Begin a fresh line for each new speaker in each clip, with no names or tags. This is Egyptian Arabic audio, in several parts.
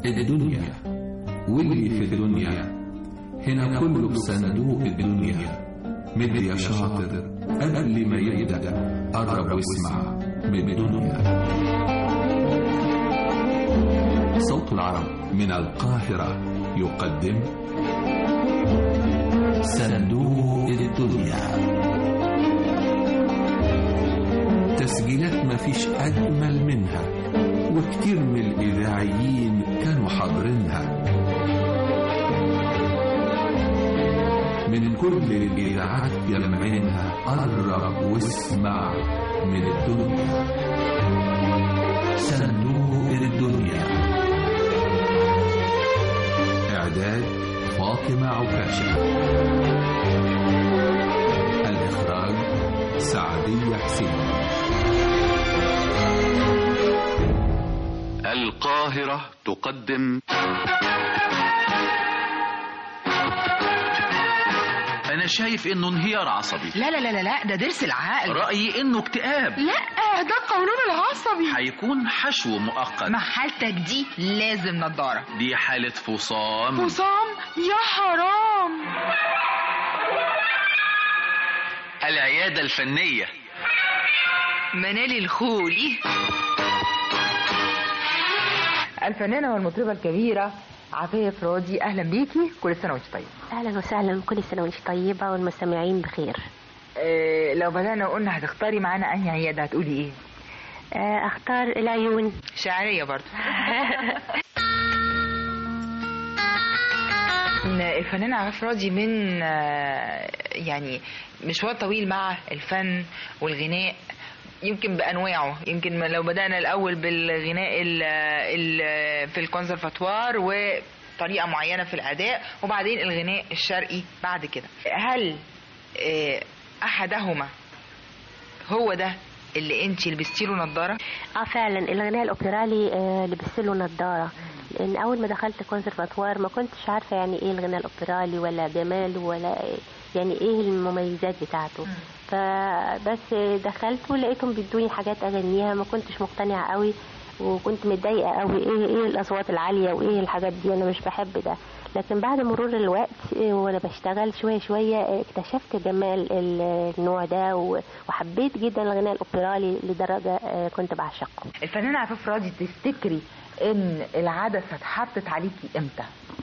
الدنيا واللي في الدنيا هنا كله بصندوق الدنيا مد يا شاطر قبل ما يبدأ قرب واسمع من الدنيا صوت العرب من القاهرة يقدم صندوق الدنيا تسجيلات مفيش أجمل منها وكتير من الإذاعيين كانوا حاضرينها من كل الإذاعات يلمعينها قرب واسمع من الدنيا صندوق الدنيا إعداد فاطمة عكاشة الإخراج سعدية حسين
القاهرة تقدم أنا شايف إنه انهيار عصبي
لا لا لا لا لا ده ضرس العقل
رأيي إنه اكتئاب
لا ده القولون العصبي
هيكون حشو مؤقت
مع حالتك دي لازم نضارة
دي حالة فصام
فصام يا حرام
العيادة الفنية
منال الخولي الفنانة والمطربة الكبيرة عافية فرادي أهلا بيكي كل سنة وانت طيب
اهلا وسهلا كل سنه وانت طيبه والمستمعين بخير
اه لو بدأنا قلنا هتختاري معانا أنهي عيادة هتقولي إيه؟
آه، اختار العيون
شعرية برضه الفنانة عفاف راضي من آه، يعني مشوار طويل مع الفن والغناء يمكن بانواعه يمكن لو بدانا الاول بالغناء ال ال في الكونسرفاتوار وطريقه معينه في الاداء وبعدين الغناء الشرقي بعد كده هل آه، احدهما هو ده اللي انت لبستي له نظاره
اه فعلا الغناء الاوبرالي آه، لبست له نضاره لان اول ما دخلت كونسرفاتوار ما كنتش عارفه يعني ايه الغناء الاوبرالي ولا جماله ولا يعني ايه المميزات بتاعته فبس دخلت ولقيتهم بيدوني حاجات اغنيها ما كنتش مقتنعه قوي وكنت متضايقه قوي ايه ايه الاصوات العاليه وايه الحاجات دي انا مش بحب ده لكن بعد مرور الوقت إيه، وانا بشتغل شويه شويه إيه، اكتشفت جمال ال- النوع ده و- وحبيت جدا الغناء الاوبرالي لدرجه آه، كنت بعشقه
الفنانه عفاف راضي تفتكري ان العدسه اتحطت عليكي امتى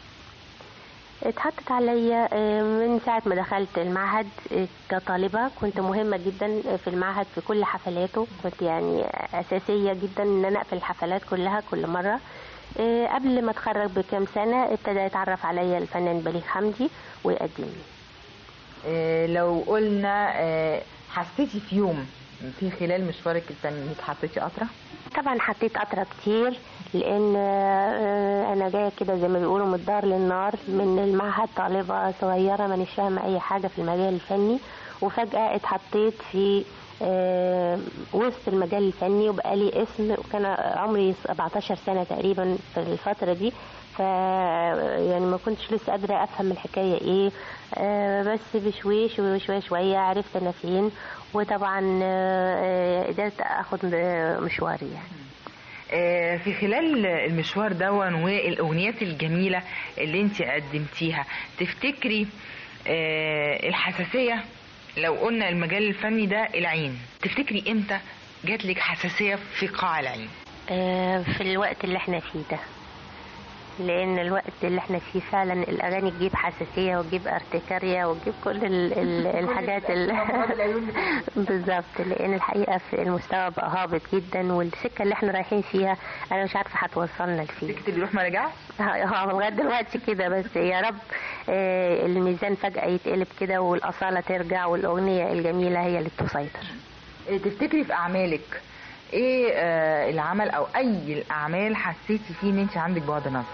اتحطت عليا آه، من ساعة ما دخلت المعهد آه، كطالبة كنت مهمة جدا في المعهد في كل حفلاته كنت يعني أساسية جدا إن أنا أقفل الحفلات كلها كل مرة آه، قبل ما اتخرج بكام سنة ابتدى يتعرف عليا الفنان بليغ حمدي ويقدمني
آه، لو قلنا آه، حسيتي في يوم في خلال مشوارك الفني انك حطيتي قطره
طبعا حطيت قطرة كتير لان آه، انا جايه كده زي ما بيقولوا من الدار للنار من المعهد طالبه صغيره مانيش فاهمه اي حاجه في المجال الفني وفجاه اتحطيت في آه، وسط المجال الفني وبقالي اسم وكان عمري 17 سنه تقريبا في الفتره دي ف يعني ما كنتش لسه قادره افهم الحكايه ايه آه، بس بشويش وشويه شويه عرفت انا فين وطبعا آه، قدرت اخد مشواري يعني
آه، في خلال المشوار دون والاغنيات الجميله اللي انت قدمتيها تفتكري آه، الحساسيه لو قلنا المجال الفني ده العين تفتكري امتى جات لك حساسيه في قاع العين
آه، في الوقت اللي احنا فيه ده لان الوقت اللي احنا فيه فعلا الاغاني تجيب حساسيه وتجيب ارتكاريا وتجيب كل ال ال الحاجات ال... بالظبط لان الحقيقه في المستوى بقى هابط جدا والسكه اللي احنا رايحين فيها انا مش عارفه هتوصلنا لفين
سكه اللي يروح ما رجعش
اه لغايه دلوقتي كده بس يا رب آه، الميزان فجاه يتقلب كده والاصاله ترجع والاغنيه الجميله هي اللي تسيطر
آه، تفتكري في اعمالك ايه آه، العمل او اي الاعمال حسيتي فيه ان انت عندك بعد نظر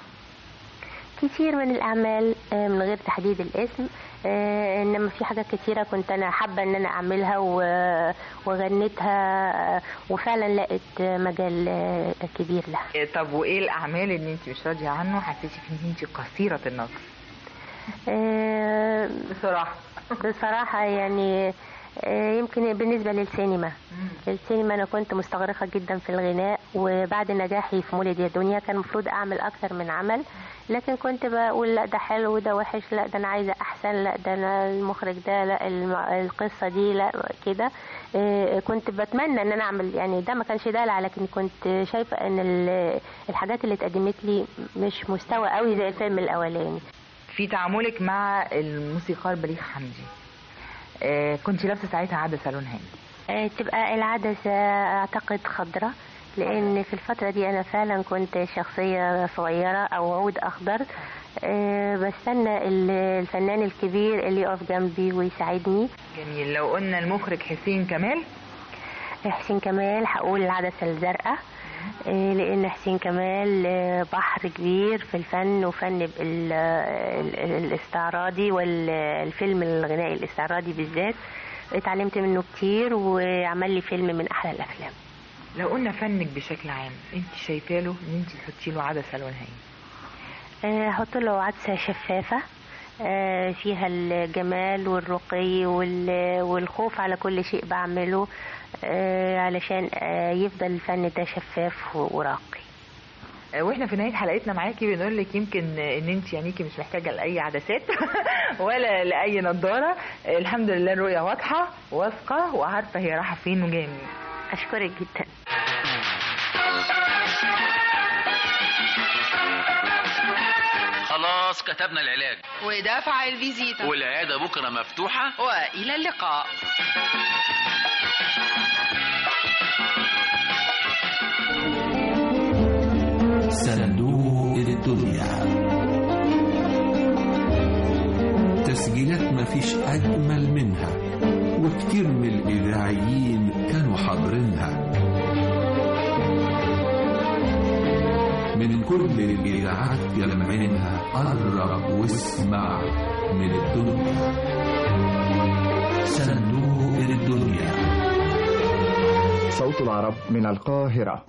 كتير من الأعمال آه، من غير تحديد الاسم آه، إنما في حاجات كتيرة كنت أنا حابة إن أنا أعملها و- وغنيتها آه، وفعلا لقيت مجال آه، كبير لها
آه، طب وايه الاعمال اللي انت مش راضيه عنه حسيتي فيه ان انت قصيره النظر
آه،
بصراحه
بصراحة يعني آه، يمكن بالنسبة للسينما السينما أنا كنت مستغرقة جدا في الغناء وبعد نجاحي في مولد يا دنيا كان المفروض أعمل أكثر من عمل لكن كنت بقول لا ده حلو وده وحش لا ده أنا عايزة أحسن لا ده أنا المخرج ده لا الم- القصة دي لا كده آه، كنت بتمنى ان انا اعمل يعني ده ما كانش دلع لكن كنت شايفه ان ال- الحاجات اللي اتقدمت لي مش مستوى قوي زي الفيلم الاولاني
في تعاملك مع الموسيقار بليغ حمدي آه، كنت لابسه ساعتها عدسه لونها ايه
آه، تبقى العدسة أعتقد خضراء لأن في الفترة دي أنا فعلا كنت شخصية صغيرة أو عود أخضر آه، بستنى ال- الفنان الكبير اللي يقف جنبي ويساعدني
جميل لو قلنا المخرج حسين كمال
حسين كمال هقول العدسة الزرقاء آه، لأن حسين كمال آه، بحر كبير في الفن وفن ال- ال- ال- الاستعراضي والفيلم الغنائي الاستعراضي بالذات اتعلمت منه كتير وعمل لي فيلم من أحلى الأفلام
لو قلنا فنك بشكل عام انت شايفه له ان انت تحطي له عدسه لونها ايه
آه، احط له عدسه شفافه آه، فيها الجمال والرقي وال- والخوف على كل شيء بعمله آه، علشان آه، يفضل الفن ده شفاف و- وراقي
آه، واحنا في نهايه حلقتنا معاكي بنقول لك يمكن آه، ان انت يعنيكي مش محتاجه لاي عدسات ولا لاي نظاره آه، الحمد لله الرؤيه واضحه واثقه وعارفه هي رايحه فين وجايه منين
اشكرك جدا
خلاص كتبنا العلاج
ودفع الفيزيتا
والعيادة بكرة مفتوحة
وإلى اللقاء
صندوق الدنيا تسجيلات مفيش أجمل منها وكتير من الإذاعيين كانوا حاضرينها من كل الإذاعات يلمعينها قرب واسمع من الدنيا صندوق الدنيا
صوت العرب من القاهرة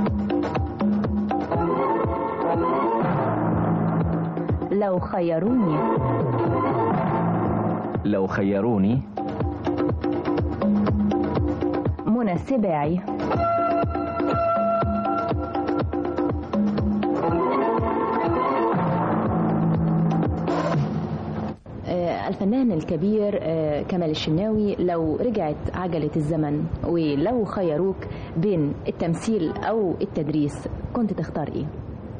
لو خيروني
لو خيروني
منى السباعي آه، الفنان الكبير آه، كمال الشناوي لو رجعت عجلة الزمن ولو خيروك بين التمثيل أو التدريس كنت تختار إيه؟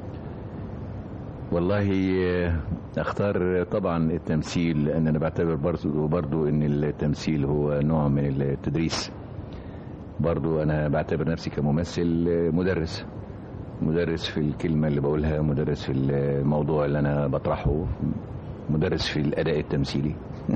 والله آه، اختار طبعا التمثيل لان انا بعتبر برضو برضو ان التمثيل هو نوع من التدريس برضو انا بعتبر نفسي كممثل آه، مدرس مدرس في الكلمة اللي بقولها مدرس في الموضوع اللي انا بطرحه مدرس في الاداء التمثيلي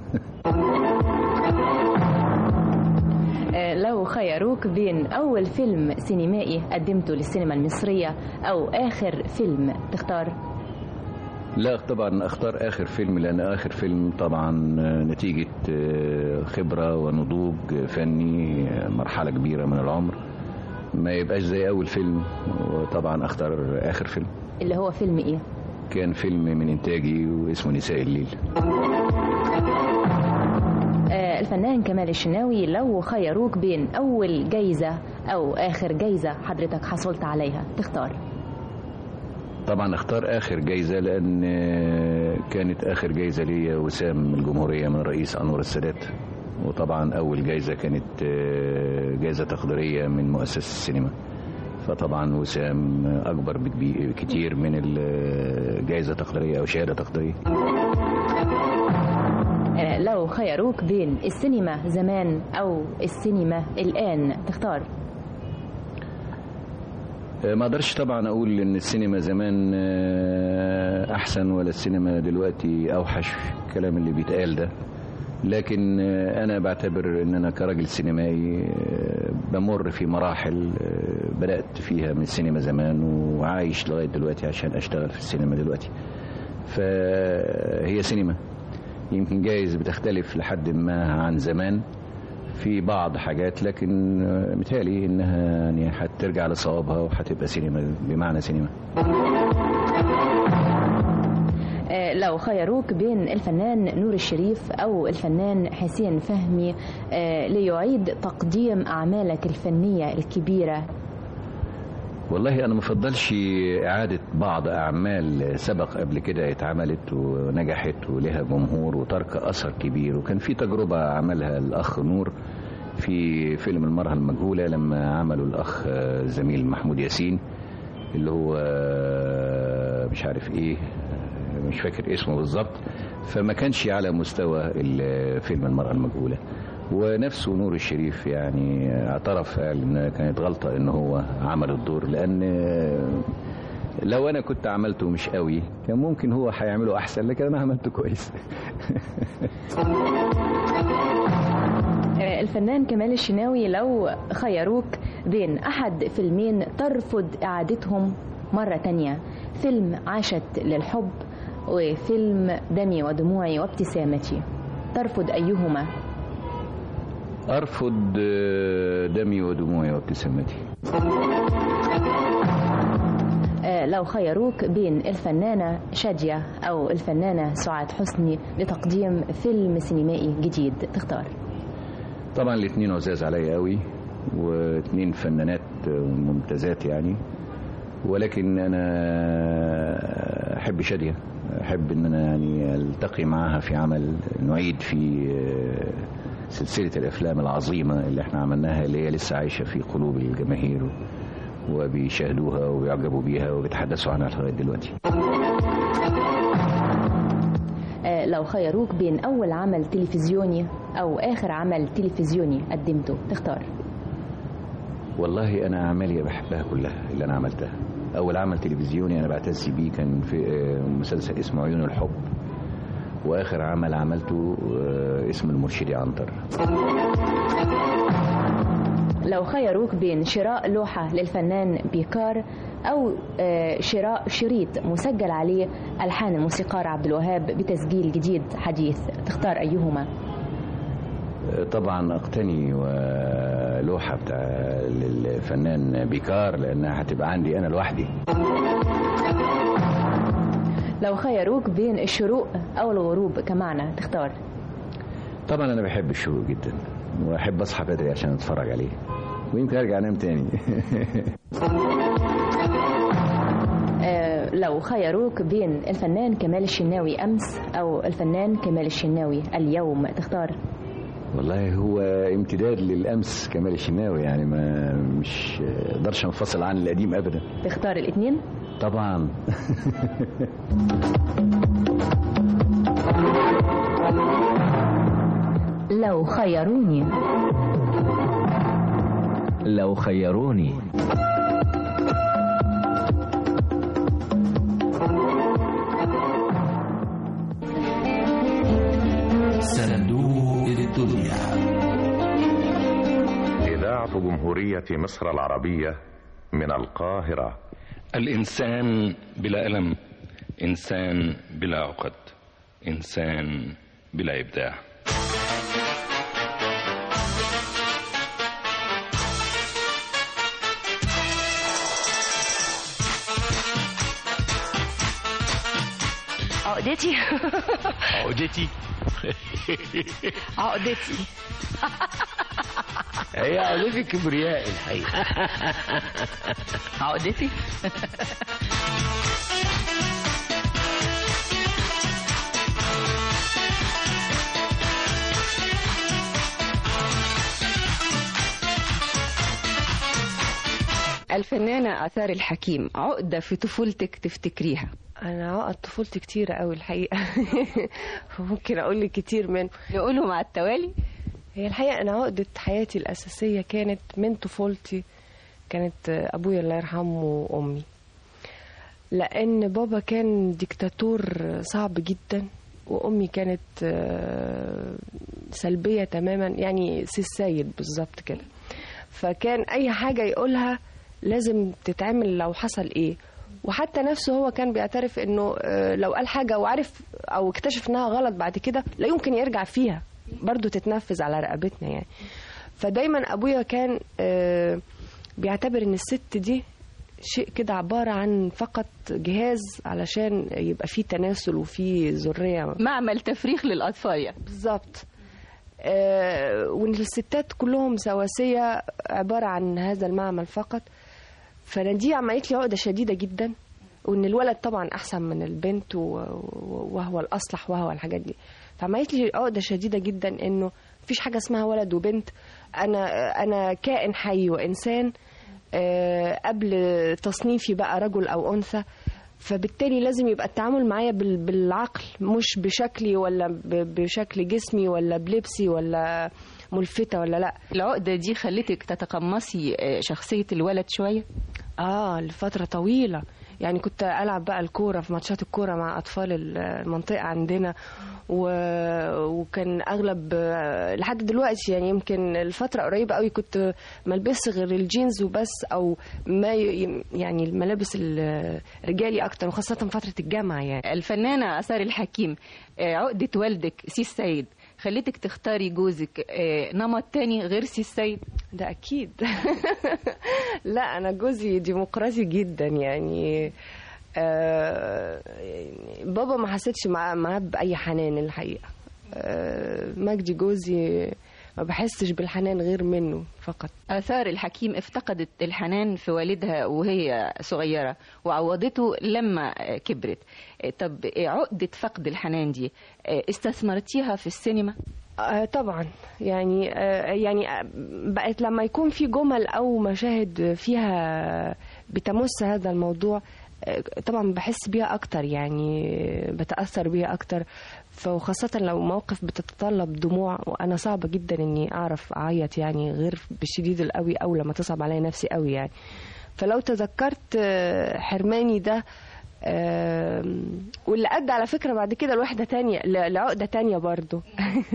آه، لو خيروك بين أول فيلم سينمائي قدمته للسينما المصرية أو آخر فيلم تختار
لا طبعا اختار اخر فيلم لان اخر فيلم طبعا نتيجة آه، خبرة ونضوج فني آه، مرحلة كبيرة من العمر ما يبقاش زي اول فيلم وطبعا اختار اخر فيلم
اللي هو فيلم إيه؟
كان فيلم من انتاجي واسمه نساء الليل
آه، الفنان كمال الشناوي لو خيروك بين أول جايزة أو آخر جايزة حضرتك حصلت عليها تختار
طبعا اختار اخر جايزة لان آه، كانت اخر جايزة ليا وسام الجمهورية من الرئيس انور السادات وطبعا اول جايزة كانت آه، جايزة تقديرية من مؤسسة السينما فطبعا وسام اكبر بكبي- كتير من الجائزة تقديرية او شهادة تقديرية
آه، لو خيروك بين السينما زمان أو السينما الآن تختار
ما اقدرش طبعا اقول ان السينما زمان آه، احسن ولا السينما دلوقتي اوحش الكلام اللي بيتقال ده لكن آه، انا بعتبر ان انا كراجل سينمائي آه، بمر في مراحل آه، بدات فيها من السينما زمان وعايش لغايه دلوقتي عشان اشتغل في السينما دلوقتي فهي سينما يمكن جايز بتختلف لحد ما عن زمان في بعض حاجات لكن آه، متهيألي انها يعني هترجع لصوابها وهتبقى سينما بمعنى سينما
آه، لو خيروك بين الفنان نور الشريف أو الفنان حسين فهمي آه، ليعيد تقديم أعمالك الفنية الكبيرة
والله انا مفضلش اعاده بعض اعمال سبق قبل كده اتعملت ونجحت ولها جمهور وترك اثر كبير وكان في تجربه عملها الاخ نور في فيلم المرأة المجهولة لما عملوا الأخ آه، زميل محمود ياسين اللي هو آه، مش عارف إيه آه، مش فاكر اسمه بالظبط فما كانش على مستوى ال- فيلم المرأة المجهولة ونفسه نور الشريف يعني اعترف قال ان كانت غلطة ان هو عمل الدور لان لو انا كنت عملته مش قوي كان ممكن هو هيعمله احسن لكن انا عملته كويس
آه، الفنان كمال الشناوي لو خيروك بين أحد فيلمين ترفض إعادتهم مرة تانية فيلم عاشت للحب وفيلم دمي ودموعي وابتسامتي ترفض أيهما
ارفض آه، دمي ودموعي وابتسامتي
آه، لو خيروك بين الفنانة شادية أو الفنانة سعاد حسني لتقديم فيلم سينمائي جديد تختار
طبعا الاثنين عزاز عليا قوي واثنين فنانات ممتازات يعني ولكن انا احب شاديه احب ان انا يعني التقي معاها في عمل نعيد في سلسله الافلام العظيمه اللي احنا عملناها اللي هي لسه عايشه في قلوب الجماهير وبيشاهدوها وبيعجبوا بيها وبيتحدثوا عنها لغايه دلوقتي
آه، لو خيروك بين أول عمل تلفزيوني أو آخر عمل تلفزيوني قدمته تختار
والله انا اعمالي بحبها كلها اللي انا عملتها اول عمل تلفزيوني انا بعتز بيه كان في آه، مسلسل اسمه عيون الحب واخر عمل عملته آه، اسم المرشدي عنتر
لو خيروك بين شراء لوحة للفنان بيكار أو آه، شراء شريط مسجل عليه ألحان الموسيقار عبد الوهاب بتسجيل جديد حديث تختار أيهما
آه، طبعا اقتني ولوحه بتاع للفنان بيكار لانها هتبقى عندي انا لوحدي
لو خيروك بين الشروق أو الغروب كمعنى تختار
طبعا انا بحب الشروق جدا واحب اصحى بدري عشان اتفرج عليه ويمكن ارجع انام تاني
آه، لو خيروك بين الفنان كمال الشناوي أمس أو الفنان كمال الشناوي اليوم تختار
والله هو امتداد للامس كمال الشناوي يعني ما مش اقدرش انفصل عن القديم ابدا
تختار الاثنين
طبعا
لو خيروني
لو خيروني
صندوق الدنيا
إذاعة جمهورية مصر العربية من القاهرة
الإنسان بلا ألم إنسان بلا عقد إنسان بلا إبداع
عقدتي
عقدتي
عقدتي
هي عقدتي كبرياء الحقيقة
عقدتي
الفنانة آثار الحكيم عقدة في طفولتك تفتكريها
انا عقد طفولتي كتيرة قوي الحقيقة ممكن اقول لك كتير من
نقولهم مع التوالي
هي الحقيقة انا عقدة حياتي الاساسية كانت من طفولتي كانت ابويا الله يرحمه وامي لان بابا كان ديكتاتور صعب جدا وامي كانت آه، سلبية تماما يعني سي السيد بالظبط كده فكان اي حاجة يقولها لازم تتعمل لو حصل ايه وحتى نفسه هو كان بيعترف انه آه، لو قال حاجه وعرف او اكتشف انها غلط بعد كده لا يمكن يرجع فيها برضو تتنفذ على رقبتنا يعني فدايما ابويا كان آه، بيعتبر ان الست دي شيء كده عبارة عن فقط جهاز علشان يبقى فيه تناسل وفيه ذرية
معمل تفريخ للأطفال يعني
بالظبط آه، وان الستات كلهم سواسية عبارة عن هذا المعمل فقط فانا دي عملت لي عقدة شديدة جدا وان الولد طبعا احسن من البنت و- و- وهو الاصلح وهو الحاجات دي فعملت لي عقدة شديدة جدا انه مفيش حاجة اسمها ولد وبنت انا انا كائن حي وانسان آه، قبل تصنيفي بقى رجل او انثى فبالتالي لازم يبقى التعامل معايا بال- بالعقل مش بشكلي ولا ب- بشكل جسمي ولا بلبسي ولا ملفتة ولا لا
العقدة دي خلتك تتقمصي آه، شخصية الولد شوية
اه لفترة طويلة يعني كنت ألعب بقى الكورة في ماتشات الكورة مع أطفال ال- المنطقة عندنا و... وكان أغلب لحد دلوقتي يعني يمكن الفترة قريبة قوي كنت ملبس غير الجينز وبس أو ما ي... يعني الملابس الرجالي أكتر وخاصة فترة الجامعة يعني
الفنانة أثار الحكيم آه، عقدة والدك سي السيد خلتك تختاري جوزك آه، نمط تاني غير سي السيد
ده أكيد لا أنا جوزي ديمقراطي جدا يعني آه يعني بابا ما حسيتش معاه معاه بأي حنان الحقيقة آه مجدي جوزي ما بحسش بالحنان غير منه فقط
آثار الحكيم افتقدت الحنان في والدها وهي صغيرة وعوضته لما آه، كبرت آه، طب آه، عقدة فقد الحنان دي آه، استثمرتيها في السينما؟
آه طبعا يعني آه يعني آه، بقت لما يكون في جمل او مشاهد فيها بتمس هذا الموضوع آه، طبعا بحس بيها اكتر يعني بتاثر بيها اكتر فخاصة لو موقف بتتطلب دموع وأنا صعبة جدا إني أعرف أعيط يعني غير بالشديد القوي أو لما تصعب عليا نفسي قوي يعني فلو تذكرت آه، حرماني ده آم، واللي أدى على فكرة بعد كده لوحدة تانية ل- لعقدة تانية برضو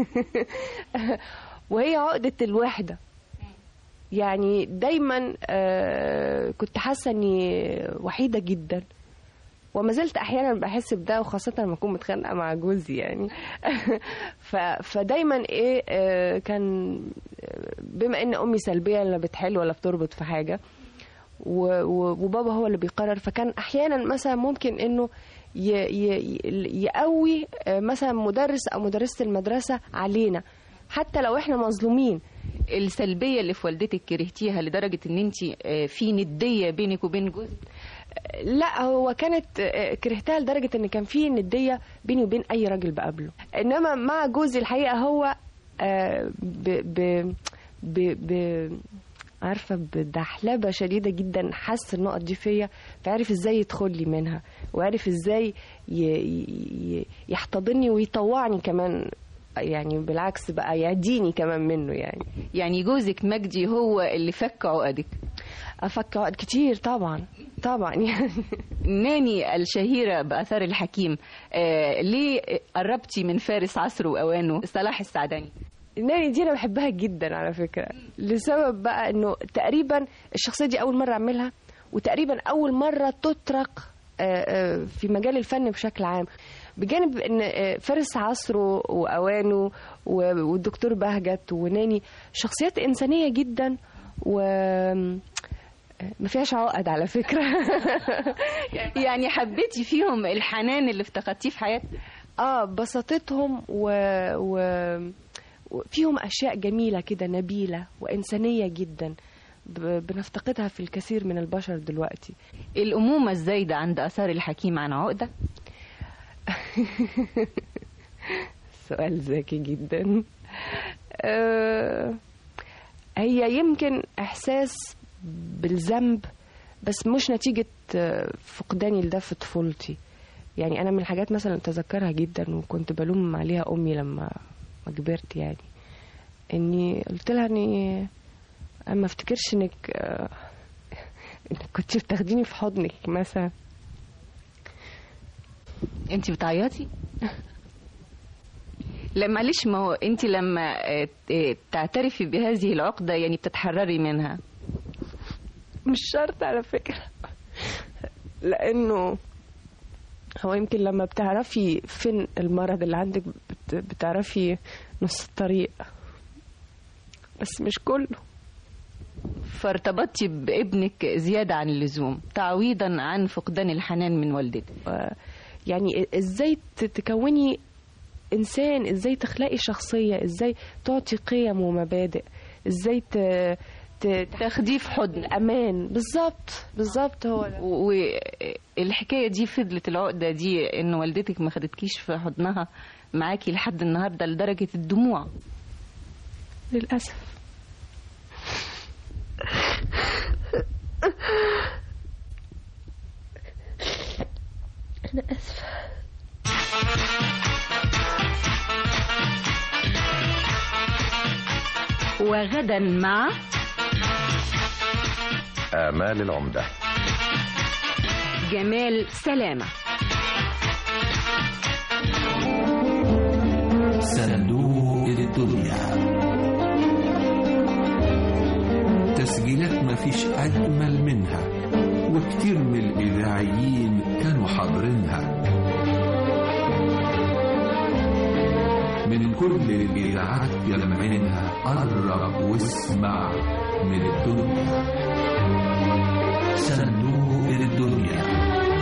وهي عقدة الوحدة يعني دايما آه، كنت حاسة اني وحيدة جدا وما زلت احيانا بحس بده وخاصة لما اكون متخانقة مع جوزي يعني ف... فدايما ايه آه، كان آه، بما ان امي سلبية لا بتحل ولا بتربط في حاجة و- و- وبابا هو اللي بيقرر فكان احيانا مثلا ممكن انه ي- ي- ي- يقوي آه، مثلا مدرس او مدرسة المدرسة علينا حتى لو احنا مظلومين
السلبية اللي في والدتك كرهتيها لدرجة ان انت في ندية بينك وبين جوزك
لا هو كانت آه، كرهتها لدرجة ان كان في ندية بيني وبين اي راجل بقابله انما مع جوزي الحقيقة هو آه، ب ب ب ب عارفة بدحلبة شديدة جدا حس النقط دي فيا فعرف ازاي يدخل لي منها وعرف ازاي ي- ي- يحتضني ويطوعني كمان يعني بالعكس بقى يعديني كمان منه يعني
يعني جوزك مجدي هو اللي فك عقدك
افك عقد كتير طبعا طبعا يعني
ناني الشهيرة بأثار الحكيم آه ليه قربتي من فارس عصره وأوانه صلاح السعداني
ناني دي انا بحبها جدا على فكره لسبب بقى انه تقريبا الشخصيه دي اول مره اعملها وتقريبا اول مره تطرق آه، آه، في مجال الفن بشكل عام بجانب ان آه، فارس عصره واوانه و- والدكتور بهجت وناني شخصيات انسانيه جدا و ما فيهاش عقد على فكره
يعني حبيتي فيهم الحنان اللي افتقدتيه في حياتك
اه بساطتهم و... و... وفيهم اشياء جميله كده نبيله وانسانيه جدا ب... بنفتقدها في الكثير من البشر دلوقتي
الأمومة الزايدة عند أثار الحكيم عن عقدة
سؤال ذكي جدا آه، هي يمكن احساس بالذنب بس مش نتيجة آه، فقداني لده في طفولتي يعني انا من الحاجات مثلا اتذكرها جدا وكنت بلوم عليها امي لما ما كبرت يعني اني قلت لها اني انا ما افتكرش انك آه، انك كنت بتاخديني في حضنك مثلا
انت بتعيطي لا معلش ما هو انت لما آه، آه، تعترفي بهذه العقدة يعني بتتحرري منها
مش شرط على فكرة لأنه هو يمكن لما بتعرفي فين المرض اللي عندك بت- بتعرفي نص الطريق بس مش كله
فارتبطتي بابنك زيادة عن اللزوم تعويضا عن فقدان الحنان من والدتك
يعني ازاي ت- تكوني انسان ازاي تخلقي شخصيه ازاي تعطي قيم ومبادئ ازاي ت... ت...
تاخديه في حضن
امان بالظبط بالظبط هو ده.
والحكاية دي فضلت العقدة دي ان والدتك ما خدتكيش في حضنها معاكي لحد النهاردة لدرجة الدموع
للاسف انا اسفه
وغدا مع
آمال العمدة
جمال سلامة
صندوق الدنيا تسجيلات مفيش أجمل منها وكتير من الإذاعيين كانوا حاضرينها من كل الإذاعات جمعينها قرب واسمع من الدنيا صندوق الدنيا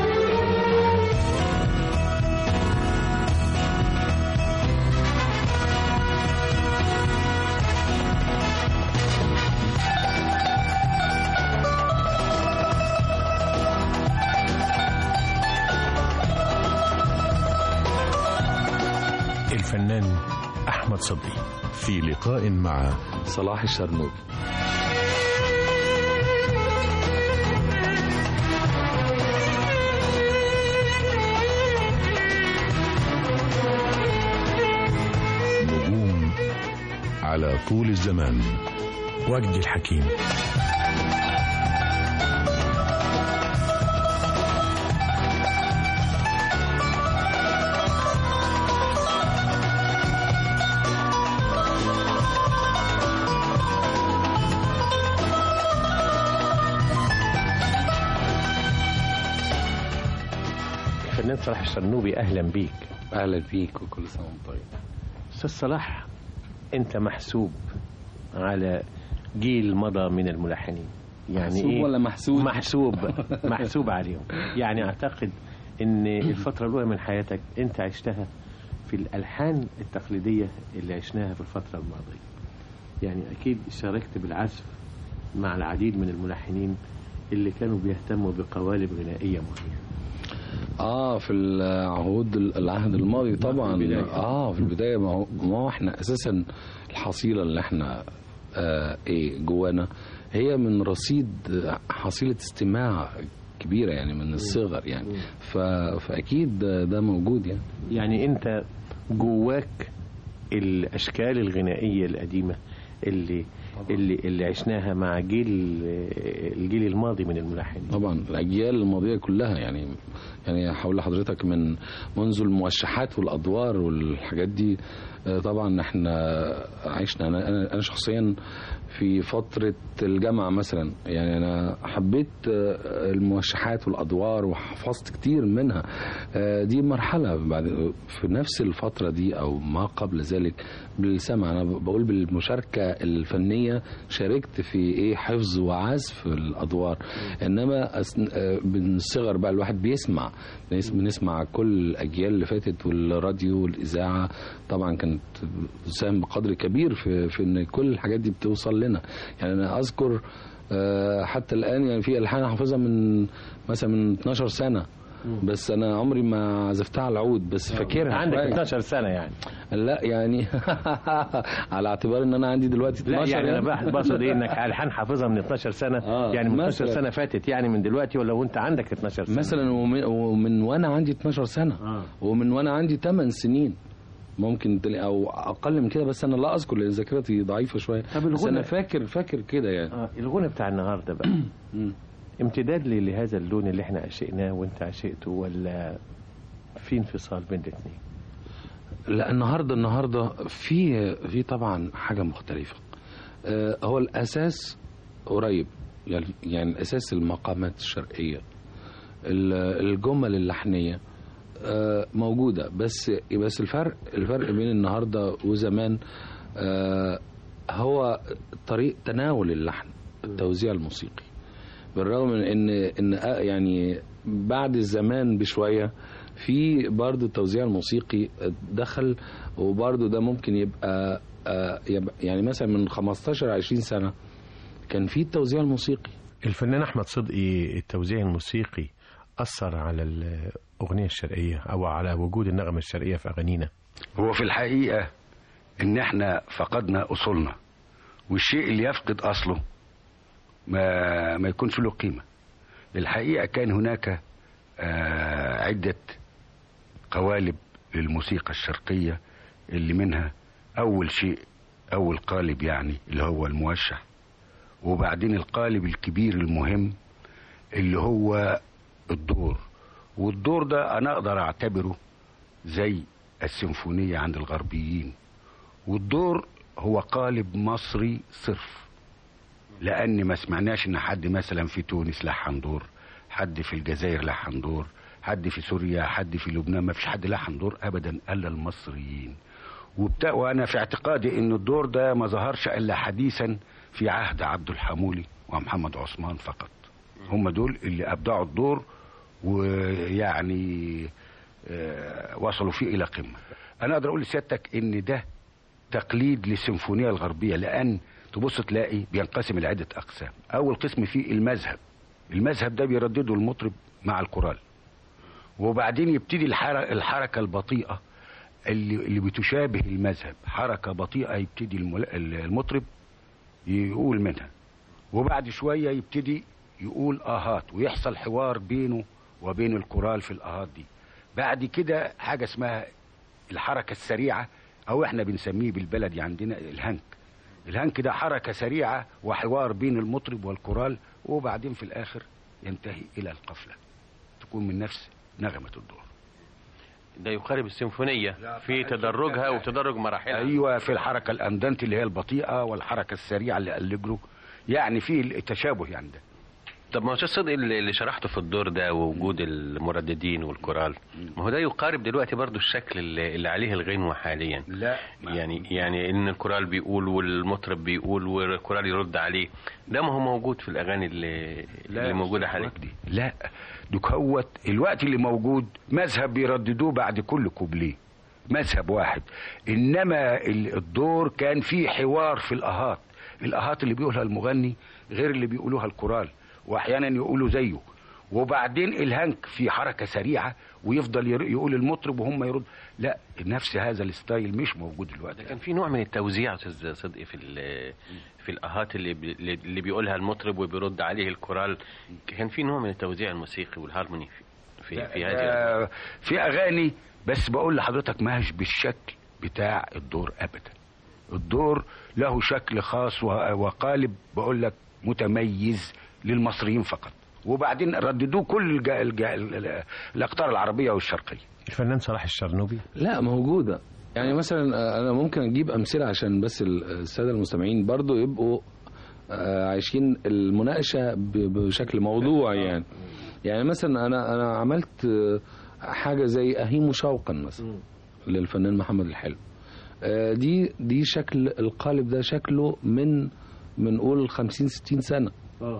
الفنان أحمد صدقي في لقاء مع
صلاح الشرنوبي
نجوم على طول الزمان وجدي الحكيم
الفنان صلاح الشرنوبي اهلا بيك
اهلا بيك وكل سنه وانت طيب
استاذ صلاح انت محسوب على جيل مضى من الملحنين يعني
محسوب
إيه؟
ولا محسود؟
محسوب محسوب عليهم يعني اعتقد ان الفتره الاولى من حياتك انت عشتها في الالحان التقليديه اللي عشناها في الفتره الماضيه يعني اكيد شاركت بالعزف مع العديد من الملحنين اللي كانوا بيهتموا بقوالب غنائيه معينه
اه في العهود العهد الماضي طبعا
البداية.
اه في البدايه ما هو ما هو احنا اساسا الحصيله اللي احنا آه ايه جوانا هي من رصيد حصيله استماع كبيره يعني من الصغر يعني ف... فاكيد ده, ده موجود يعني
يعني انت جواك الاشكال الغنائيه القديمه اللي اللي اللي عشناها مع جيل الجيل الماضي من الملحنين
طبعا الاجيال الماضيه كلها يعني يعني هقول لحضرتك من منذ الموشحات والادوار والحاجات دي آه، طبعا احنا عشنا انا انا أنا شخصيا في فتره الجامعه مثلا يعني انا حبيت آه، الموشحات والادوار وحفظت كتير منها آه، دي مرحله بعد في نفس الفتره دي او ما قبل ذلك بالسمع انا بقول بالمشاركه الفنيه شاركت في ايه حفظ وعزف الادوار انما أثن- آه، من الصغر بقى الواحد بيسمع بنس- بنسمع كل الاجيال اللي فاتت والراديو والاذاعه طبعا كانت ساهم بقدر كبير في في ان كل الحاجات دي بتوصل لنا يعني انا اذكر آه، حتى الان يعني في الحان حافظها من مثلا من 12 سنه بس انا عمري ما عزفتها على العود بس فاكرها
عندك
كويس.
12 سنه يعني
لا يعني على اعتبار ان انا عندي دلوقتي
لا
12
يعني انا بقى بقصد ايه انك الحان حافظها من 12 سنه
آه،
يعني من 12
مثلاً.
سنه فاتت يعني من دلوقتي ولا وانت عندك 12 سنه
مثلا ومن, ومن وانا عندي 12 سنه
آه.
ومن وانا عندي 8 سنين ممكن تلاقي- او اقل من كده بس انا لا اذكر لان ذاكرتي ضعيفه شويه
طب
بس
الغنى-
انا فاكر فاكر كده يعني
آه الغنى بتاع النهارده بقى امتداد لي لهذا اللون اللي احنا عشقناه وانت عشقته ولا في انفصال بين الاثنين
لا النهارده النهارده في في طبعا حاجه مختلفه آه، هو الاساس قريب يعني يعني الاساس المقامات الشرقيه ال- الجمل اللحنيه آه، موجوده بس بس الفرق الفرق بين النهارده وزمان آه، هو طريق تناول اللحن
التوزيع الموسيقي بالرغم من ان ان آه يعني بعد الزمان بشويه في برضه التوزيع الموسيقي دخل وبرضه ده ممكن يبقى آه، يبقى- يعني مثلا من 15 20 سنه كان في التوزيع الموسيقي
الفنان احمد صدقي التوزيع الموسيقي اثر على الاغنيه الشرقيه او على وجود النغمه الشرقيه في اغانينا
هو في الحقيقة إن إحنا فقدنا أصولنا والشيء اللي يفقد أصله ما ما يكونش له قيمة الحقيقة كان هناك آه، عدة قوالب للموسيقى الشرقية اللي منها أول شيء أول قالب يعني اللي هو الموشح وبعدين القالب الكبير المهم اللي هو الدور والدور ده أنا أقدر أعتبره زي السيمفونية عند الغربيين والدور هو قالب مصري صرف لأن ما سمعناش إن حد مثلا في تونس لحن دور حد في الجزائر لحن دور حد في سوريا حد في لبنان ما فيش حد لحن دور أبدا إلا المصريين وبتا... وأنا في اعتقادي إن الدور ده ما ظهرش إلا حديثا في عهد عبد الحمولي ومحمد عثمان فقط هم دول اللي أبدعوا الدور ويعني آه، وصلوا فيه الى قمه انا اقدر اقول لسيادتك ان ده تقليد للسيمفونيه الغربيه لان تبص تلاقي بينقسم لعده اقسام اول قسم فيه المذهب المذهب ده بيردده المطرب مع الكورال وبعدين يبتدي الحركه, الحركة البطيئه اللي, اللي بتشابه المذهب حركه بطيئه يبتدي المل- المطرب يقول منها وبعد شويه يبتدي يقول اهات ويحصل حوار بينه وبين الكورال في الاهات دي بعد كده حاجه اسمها الحركه السريعه او احنا بنسميه بالبلدي عندنا الهنك الهنك ده حركه سريعه وحوار بين المطرب والكورال وبعدين في الاخر ينتهي الى القفله تكون من نفس نغمه الدور
ده يقارب السيمفونيه في تدرجها وتدرج مراحلها
ايوه في الحركه الاندنت اللي هي البطيئه والحركه السريعه اللي الجرو يعني في التشابه يعني ده
طب ما هو استاذ صدقي اللي اللي شرحته في الدور ده ووجود المرددين والكورال ما هو ده يقارب دلوقتي برضو الشكل اللي اللي عليه الغنوة حاليا
لا
يعني يعني ان الكورال بيقول والمطرب بيقول والكورال يرد عليه ده ما هو موجود في الاغاني اللي, اللي موجوده حاليا
لا دوك هوت الوقت اللي موجود مذهب بيرددوه بعد كل كوبليه مذهب واحد انما ال- الدور كان فيه حوار في الاهات الاهات اللي بيقولها المغني غير اللي بيقولوها الكورال واحيانا يقولوا زيه وبعدين الهنك في حركه سريعه ويفضل ير- يقول المطرب وهم يرد لا نفس هذا الستايل مش موجود دلوقتي
كان في نوع من التوزيع يا استاذ صدقي في ال- في الاهات اللي بي اللي بيقولها المطرب وبيرد عليه الكورال كان في نوع من التوزيع الموسيقي والهارموني في في, في هذه
آه، في اغاني بس بقول لحضرتك ماهش بالشكل بتاع الدور ابدا الدور له شكل خاص و- وقالب بقول لك متميز للمصريين فقط وبعدين رددوه كل الج... الج... ال- الاقطار العربيه والشرقيه
الفنان صلاح الشرنوبي
لا موجودة يعني مثلا آه، أنا ممكن أجيب أمثلة عشان بس ال- السادة المستمعين برضو يبقوا آه، عايشين المناقشة ب- بشكل موضوعي يعني يعني مثلا أنا أنا عملت آه، حاجة زي أهيم شوقا مثلا للفنان محمد الحلو آه، دي دي شكل القالب ده شكله من من قول 50 60 سنة
اه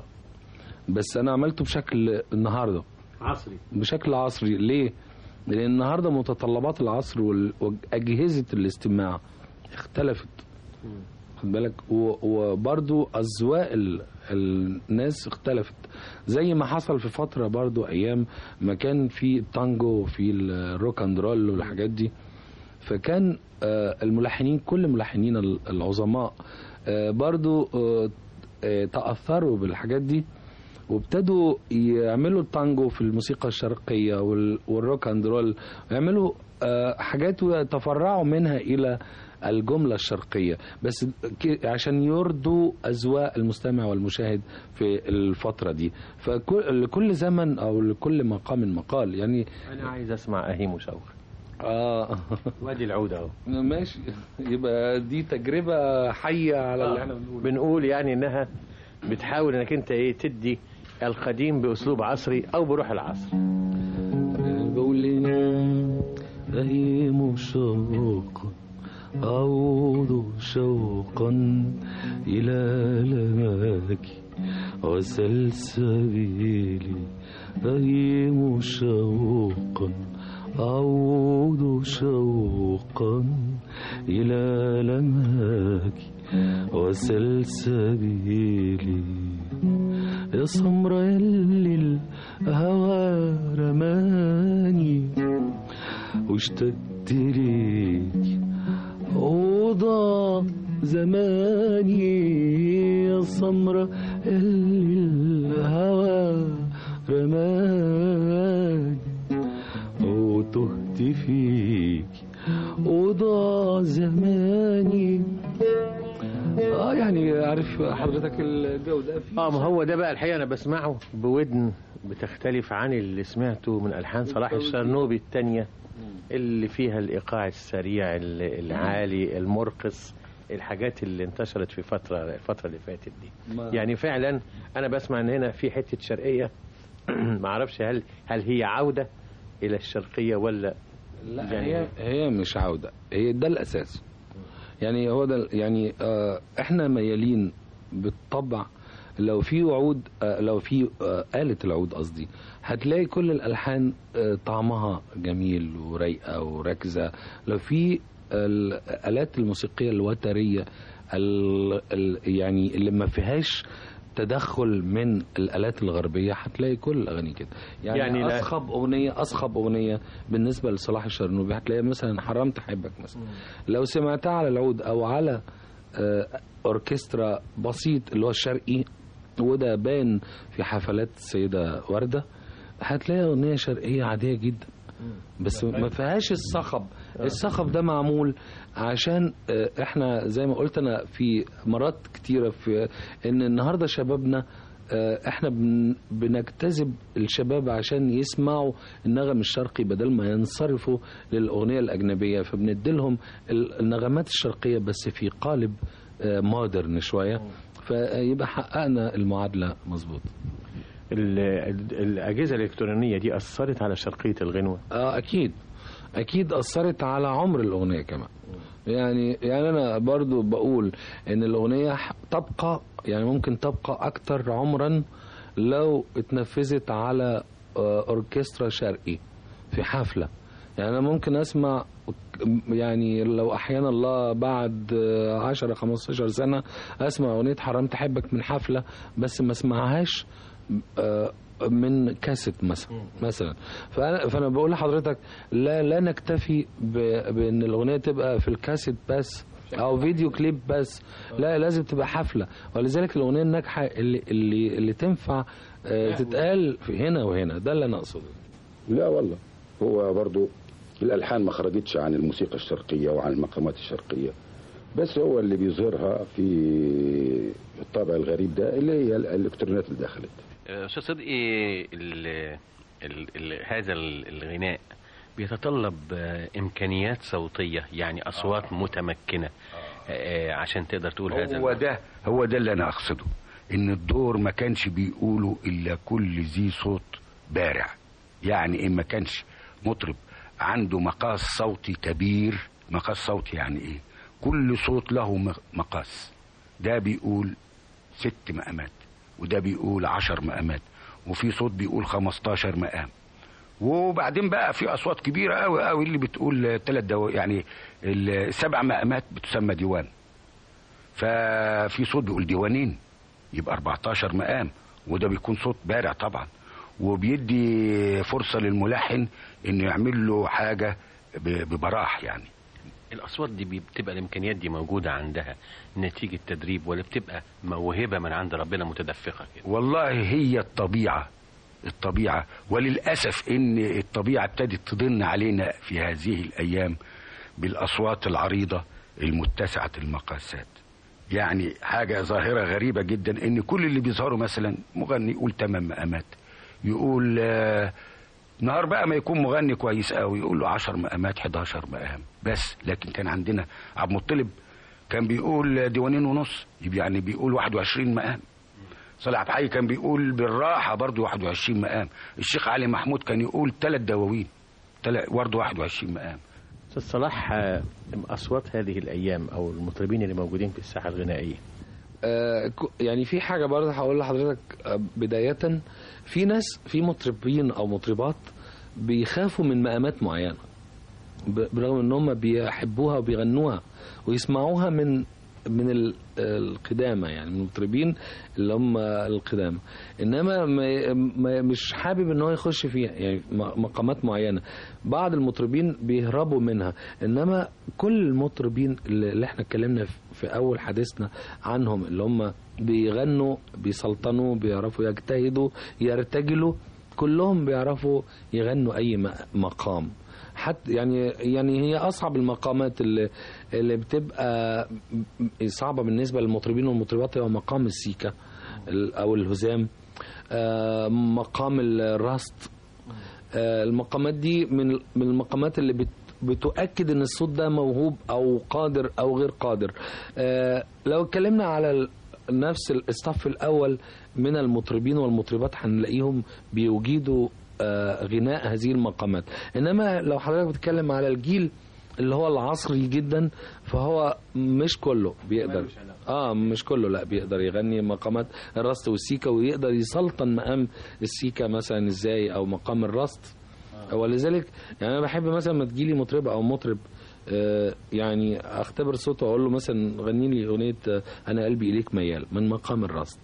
بس أنا عملته بشكل النهارده
عصري
بشكل عصري ليه؟ لأن النهارده متطلبات العصر وال- وأجهزة الاستماع اختلفت خد بالك و- وبرضو أذواق ال- الناس اختلفت زي ما حصل في فترة برضو أيام ما كان في التانجو وفي الروك اند رول والحاجات دي فكان آه، الملحنين كل الملحنين ال- العظماء آه، برضو آه، آه، تأثروا بالحاجات دي وابتدوا يعملوا التانجو في الموسيقى الشرقية وال- والروك اند رول يعملوا آه، حاجات ويتفرعوا منها إلى الجملة الشرقية بس ك- عشان يرضوا أذواق المستمع والمشاهد في الفترة دي فلكل زمن أو لكل مقام مقال يعني
انا عايز اسمع اهيم شوقي
اه
وادي العود اهو
ماشي يبقى دي تجربة حية على اللي احنا بنقوله
بنقول يعني انها بتحاول انك انت ايه تدي القديم باسلوب عصري او بروح العصر
بقول لي أهيم شوقا أعود شوقا إلى لماك وسلسبيلي أهيم شوقا أعود شوقا إلى لماك وسلسبيلي يا سمر يلي الهوى رماني واشتقت ليك وضاع زماني يا سمرة اللي الهوى رماني وتهت فيك وضاع زماني اه يعني عارف حضرتك الجو ده فيه
اه ما هو ده بقى الحقيقه انا بسمعه بودن بتختلف عن اللي سمعته من الحان صلاح الشرنوبي الثانيه اللي فيها الايقاع السريع ال- العالي المرقص الحاجات اللي انتشرت في فتره الفتره اللي فاتت دي
ما-
يعني فعلا انا بسمع ان هنا في حته شرقيه ما اعرفش هل هل هي عوده الى الشرقيه ولا
لا هي هي مش عودة هي ده الأساس يعني هو ده يعني آه احنا ميالين بالطبع لو في وعود آه لو في آه آلة العود قصدي هتلاقي كل الألحان آه طعمها جميل ورايقة وركزة لو في الآلات الموسيقية الوترية ال ال يعني اللي ما فيهاش تدخل من الآلات الغربية هتلاقي كل الأغاني كده يعني,
يعني
يعني
لا-
أصخب أغنية أصخب أغنية بالنسبة لصلاح الشرنوبي هتلاقي مثلا حرمت أحبك مثلا لو سمعتها على العود أو على آه، أوركسترا بسيط اللي هو الشرقي وده بان في حفلات السيدة وردة هتلاقي أغنية شرقية عادية جدا بس ما فيهاش الصخب الصخب ده معمول عشان آه، احنا زي ما قلت انا في مرات كتيرة في ان النهاردة شبابنا آه، احنا بن- بنجتذب الشباب عشان يسمعوا النغم الشرقي بدل ما ينصرفوا للأغنية الأجنبية فبنديلهم ال- النغمات الشرقية بس في قالب آه، مودرن شوية فيبقى حققنا المعادلة مظبوط
ال- ال- الاجهزه الالكترونيه دي اثرت على شرقيه الغنوه
اه اكيد اكيد اثرت على عمر الاغنيه كمان يعني يعني انا برضو بقول ان الاغنيه ح- تبقى يعني ممكن تبقى اكتر عمرا لو اتنفذت على آه، اوركسترا شرقي في حفله يعني انا ممكن اسمع يعني لو احيانا الله بعد آه، 10 15 سنه اسمع اغنيه حرمت احبك من حفله بس ما اسمعهاش آه، من كاسيت مثلا مثلا فانا فانا بقول لحضرتك لا لا نكتفي ب- بان الاغنيه تبقى في الكاسيت بس او فيديو كليب بس لا لازم تبقى حفله ولذلك الاغنيه الناجحه اللي اللي اللي تنفع آه، تتقال في هنا وهنا ده اللي انا اقصده
لا والله هو برضو الألحان ما خرجتش عن الموسيقى الشرقية وعن المقامات الشرقية بس هو اللي بيظهرها في الطابع الغريب ده اللي هي الإلكترونات اللي دخلت
استاذ صدقي ال ال ال هذا ال- الغناء بيتطلب آه، امكانيات صوتيه يعني اصوات متمكنه آه، عشان تقدر تقول هذا
هو ده هو ده اللي انا اقصده ان الدور ما كانش بيقوله الا كل ذي صوت بارع يعني ان ما كانش مطرب عنده مقاس صوتي كبير مقاس صوتي يعني ايه كل صوت له م- مقاس ده بيقول ست مقامات وده بيقول عشر مقامات وفي صوت بيقول خمستاشر مقام وبعدين بقى في اصوات كبيره قوي قوي اللي بتقول ثلاث دو يعني السبع مقامات بتسمى ديوان ففي صوت بيقول ديوانين يبقى 14 مقام وده بيكون صوت بارع طبعا وبيدي فرصه للملحن انه يعمل له حاجه ب- ببراح يعني
الاصوات دي بي- بتبقى الامكانيات دي موجوده عندها نتيجه تدريب ولا بتبقى موهبه من عند ربنا متدفقه كده
والله هي الطبيعه الطبيعه وللاسف ان الطبيعه ابتدت تضن علينا في هذه الايام بالاصوات العريضه المتسعه المقاسات يعني حاجه ظاهره غريبه جدا ان كل اللي بيظهروا مثلا مغني يقول تمام مقامات يقول آه، نهار بقى ما يكون مغني كويس قوي يقول له 10 مقامات 11 مقام بس لكن كان عندنا عبد المطلب كان بيقول ديوانين ونص يبقى يعني بيقول 21 مقام صالح عبد الحي كان بيقول بالراحه برضه 21 مقام الشيخ علي محمود كان يقول ثلاث دواوين تل- برضه 21 مقام
استاذ صلاح آه، اصوات هذه الايام او المطربين اللي موجودين في الساحه الغنائيه
آه، ك- يعني في حاجه برضه هقول لحضرتك آه، بدايه في ناس في مطربين او مطربات بيخافوا من مقامات معينه ب- برغم ان هم بيحبوها وبيغنوها ويسمعوها من من ال- القدامى يعني من المطربين اللي هم القدامى انما ما ما مش حابب ان هو يخش فيها يعني م- مقامات معينه بعض المطربين بيهربوا منها انما كل المطربين اللي اللي احنا اتكلمنا في- في اول حديثنا عنهم اللي هم بيغنوا بيسلطنوا بيعرفوا يجتهدوا يرتجلوا كلهم بيعرفوا يغنوا اي م- مقام حتى يعني يعني هي اصعب المقامات اللي اللي بتبقى صعبه بالنسبه للمطربين والمطربات هو مقام السيكا ال- او الهزام آه، مقام الرست آه، المقامات دي من من المقامات اللي بت بتؤكد ان الصوت ده موهوب او قادر او غير قادر آه، لو اتكلمنا على ال- نفس الصف الاول من المطربين والمطربات هنلاقيهم بيجيدوا آه، غناء هذه المقامات انما لو حضرتك بتتكلم على الجيل اللي هو العصري جدا فهو مش كله بيقدر اه مش كله لا بيقدر يغني مقامات الرست والسيكا ويقدر يسلطن مقام السيكا مثلا ازاي او مقام الرست ولذلك يعني انا بحب مثلا ما تجيلي مطربه او مطرب آه، يعني اختبر صوته واقول له مثلا غني لي اغنيه آه، انا قلبي اليك ميال من مقام الرست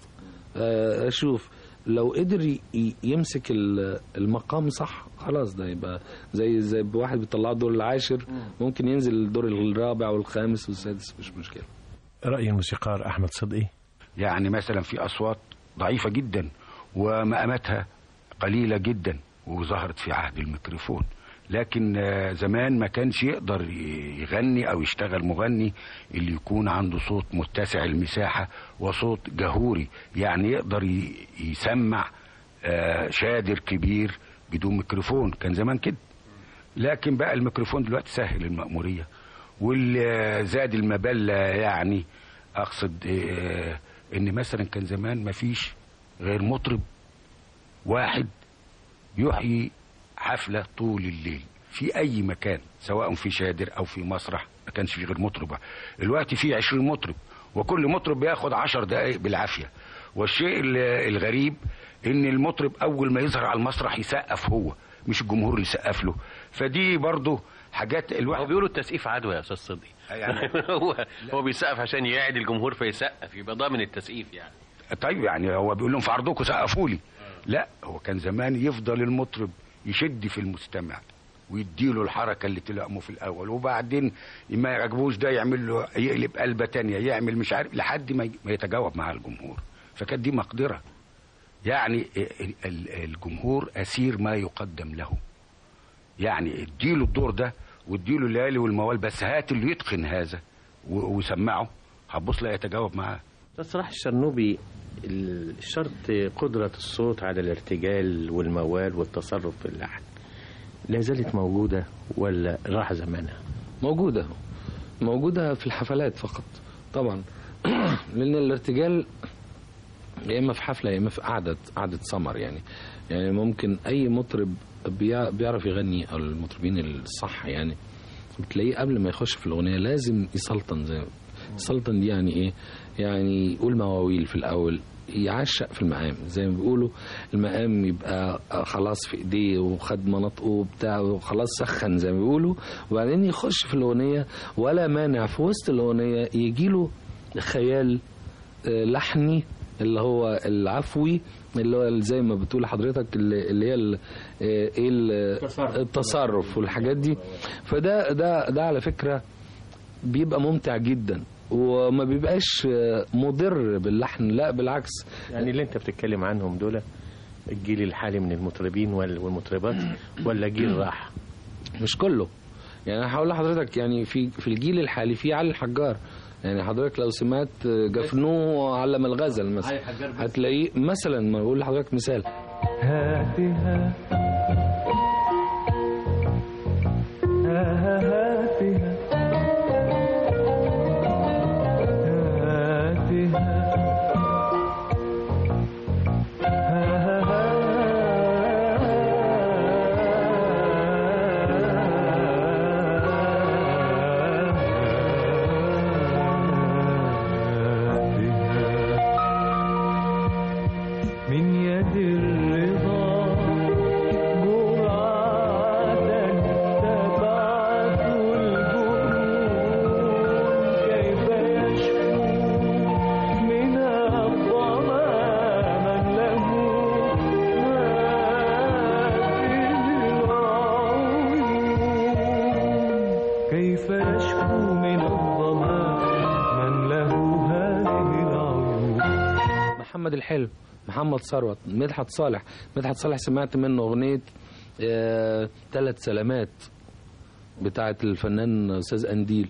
آه، اشوف لو قدر ي- ي- يمسك ال- المقام صح خلاص ده يبقى زي زي واحد بيطلعه الدور العاشر ممكن ينزل الدور الرابع والخامس والسادس مش مشكله
رأي الموسيقار أحمد صدقي
يعني مثلا في أصوات ضعيفة جدا ومقاماتها قليلة جدا وظهرت في عهد الميكروفون لكن آه، زمان ما كانش يقدر ي- يغني أو يشتغل مغني اللي يكون عنده صوت متسع المساحة وصوت جهوري يعني يقدر ي- يسمع آه، شادر كبير بدون ميكروفون كان زمان كده لكن بقى الميكروفون دلوقتي سهل المأمورية واللي زاد المبلة يعني أقصد آه، إن مثلا كان زمان ما فيش غير مطرب واحد يحيي حفلة طول الليل في أي مكان سواء في شادر أو في مسرح ما كانش في غير مطرب الوقت في عشرين مطرب وكل مطرب بياخد عشر دقايق بالعافية والشيء ال- الغريب ان المطرب اول ما يظهر على المسرح يسقف هو مش الجمهور اللي يسقف له فدي برضه حاجات الواحد
هو بيقولوا التسقيف عدوى يا استاذ صدقي
يعني
هو هو بيسقف عشان يعد الجمهور فيسقف يبقى ضامن التسقيف يعني
طيب يعني هو بيقول لهم في عرضكم سقفوا لي لا هو كان زمان يفضل المطرب يشد في المستمع ويديله الحركه اللي تلائمه في الاول وبعدين ما يعجبوش ده يعمل له يقلب قلبه تانية يعمل مش عارف لحد ما ما يتجاوب مع الجمهور فكانت دي مقدره يعني ال- ال- الجمهور اسير ما يقدم له يعني اديله الدور ده واديله الليالي والموال بس هات اللي يتقن هذا و- وسمعه هتبص لا يتجاوب معاه
أستاذ صلاح الشرنوبي الشرط قدرة الصوت على الارتجال والموال والتصرف في اللحن لا زالت موجودة ولا راح زمانها
موجودة موجودة في الحفلات فقط طبعا لأن الارتجال يا إما في حفلة يا إما في قعدة قعدة سمر يعني يعني ممكن أي مطرب بيع- بيعرف يغني أو المطربين الصح يعني بتلاقيه قبل ما يخش في الأغنية لازم يسلطن زي يسلطن دي يعني إيه يعني يقول مواويل في الأول يعشق في المقام زي ما بيقولوا المقام يبقى خلاص في ايديه وخد مناطقه وبتاع وخلاص سخن زي ما بيقولوا وبعدين يخش في الاغنيه ولا مانع في وسط الاغنيه يجيله خيال آه، لحني اللي هو العفوي اللي هو زي ما بتقول حضرتك اللي اللي هي ال- آه، ايه ال- التصرف والحاجات دي فده ده ده على فكره بيبقى ممتع جدا وما بيبقاش آه، مضر باللحن لا بالعكس
يعني اللي انت بتتكلم عنهم دول الجيل الحالي من المطربين وال- والمطربات ولا جيل راح
مش كله يعني انا هقول لحضرتك يعني في في الجيل الحالي في علي الحجار يعني حضرتك لو سمعت جفنوه علم الغزل مثلا هتلاقيه مثلا ما بقول لحضرتك مثال
هاتها هاتها هاتها
الحلو محمد ثروت مدحت صالح مدحت صالح سمعت منه اغنيه آه، ثلاث سلامات بتاعه الفنان استاذ انديل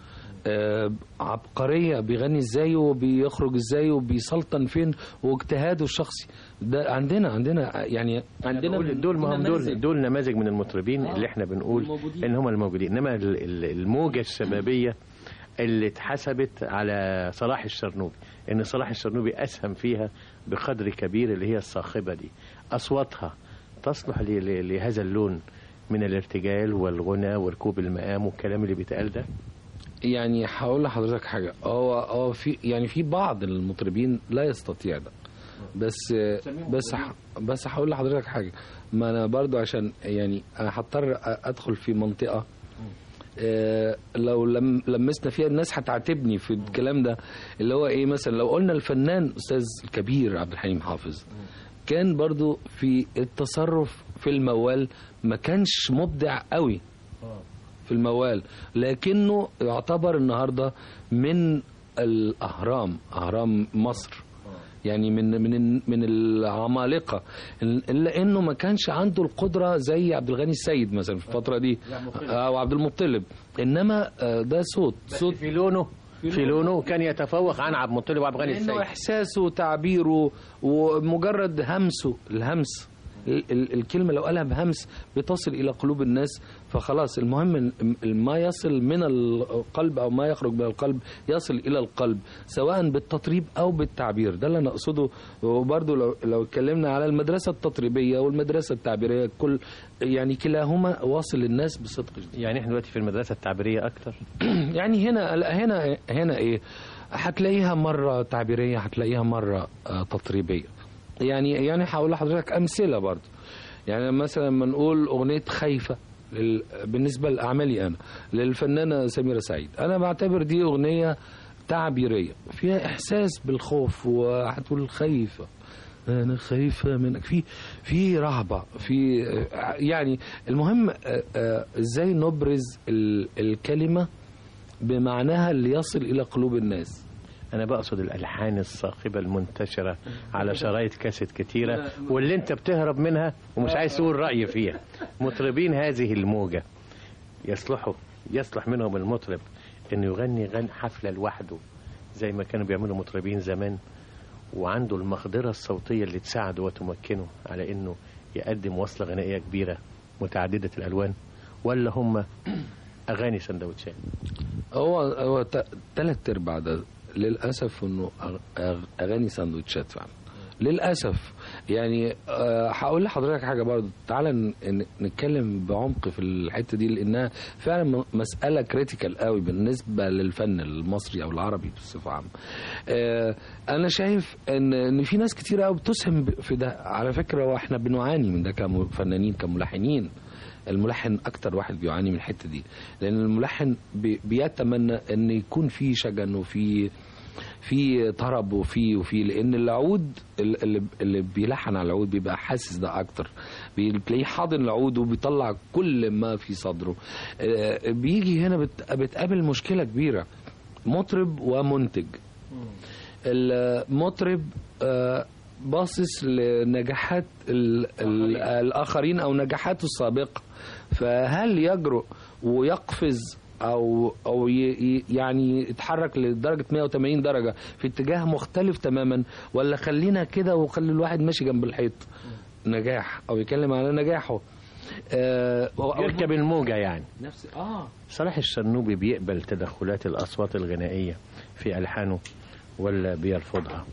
آه، عبقريه بيغني ازاي وبيخرج ازاي وبيسلطن فين واجتهاده الشخصي ده عندنا عندنا يعني عندنا
دول دول ما هم
نماذج.
دول دول نماذج من المطربين اللي احنا بنقول
الموجودين.
ان هم الموجودين انما ال- ال- الموجه الشبابيه اللي اتحسبت على صلاح الشرنوبي ان صلاح الشرنوبي اسهم فيها بقدر كبير اللي هي الصاخبه دي اصواتها تصلح ل- ل- لهذا اللون من الارتجال والغنى وركوب المقام والكلام اللي بيتقال ده
يعني هقول لحضرتك حاجه هو هو في يعني في بعض المطربين لا يستطيع ده بس بس ح- بس هقول لحضرتك حاجه ما انا برضو عشان يعني انا هضطر ادخل في منطقه آه، لو لم لمسنا فيها الناس هتعاتبني في الكلام ده اللي هو ايه مثلا لو قلنا الفنان استاذ الكبير عبد الحليم حافظ كان برضو في التصرف في الموال ما كانش مبدع قوي في الموال لكنه يعتبر النهارده من الاهرام اهرام مصر يعني من من من العمالقه الا انه ما كانش عنده القدره زي عبد الغني السيد مثلا في الفتره دي او عبد المطلب انما آه، ده صوت صوت
في لونه في لونه كان يتفوق عن عبد المطلب وعبد الغني
لانه
السيد
احساسه وتعبيره ومجرد همسه الهمس ال- ال- الكلمة لو قالها بهمس بتصل إلى قلوب الناس فخلاص المهم إن ما يصل من القلب أو ما يخرج من القلب يصل إلى القلب سواء بالتطريب أو بالتعبير ده اللي أنا أقصده وبرضه لو, لو اتكلمنا على المدرسة التطريبية والمدرسة التعبيرية كل يعني كلاهما واصل للناس بصدق شديد
يعني احنا دلوقتي في المدرسه التعبيريه اكتر
يعني هنا لا هنا هنا ايه هتلاقيها مره تعبيريه هتلاقيها مره آه، تطريبيه يعني يعني هقول لحضرتك امثله برضو يعني مثلا لما نقول اغنيه خايفه لل... بالنسبه لاعمالي انا للفنانه سميره سعيد انا بعتبر دي اغنيه تعبيريه فيها احساس بالخوف وهتقول خايفه انا خايفه منك في في رهبه في آه، يعني المهم آه، آه، ازاي نبرز ال- الكلمه بمعناها اللي يصل الى قلوب الناس
انا بقصد الالحان الصاخبه المنتشره على شرايط كاسيت كتيره واللي انت بتهرب منها ومش عايز تقول راي فيها مطربين هذه الموجه يصلحوا يصلح منهم المطرب انه يغني غن حفله لوحده زي ما كانوا بيعملوا مطربين زمان وعنده المقدره الصوتيه اللي تساعده وتمكنه على انه يقدم وصله غنائيه كبيره متعدده الالوان ولا هم اغاني سندوتشات
هو هو ثلاث ارباع ده للاسف انه أغ- أغ- اغاني سندوتشات فعلا للاسف يعني آه، هقول لحضرتك حاجه برضه تعالى ن- ن- نتكلم بعمق في الحته دي لانها فعلا م- مساله كريتيكال قوي بالنسبه للفن المصري او العربي بصفه عامه آه، انا شايف ان ان في ناس كتير قوي بتسهم ب- في ده على فكره واحنا بنعاني من ده كفنانين كملحنين الملحن اكتر واحد بيعاني من الحته دي لان الملحن بي- بيتمنى ان يكون في شجن وفي في طرب وفي وفي لان العود ال- اللي اللي بيلحن على العود بيبقى حاسس ده اكتر بتلاقيه حاضن العود وبيطلع كل ما في صدره آه، بيجي هنا بت- بتقابل مشكله كبيره مطرب ومنتج المطرب آه، باصص لنجاحات ال- ال- الاخرين او نجاحاته السابقه فهل يجرؤ ويقفز او او ي- ي- يعني يتحرك لدرجه 180 درجه في اتجاه مختلف تماما ولا خلينا كده وخلي الواحد ماشي جنب الحيط نجاح او يتكلم على نجاحه آه
يركب الموجه يعني
نفس اه
صلاح الشرنوبي بيقبل تدخلات الأصوات الغنائية في ألحانه ولا بيرفضها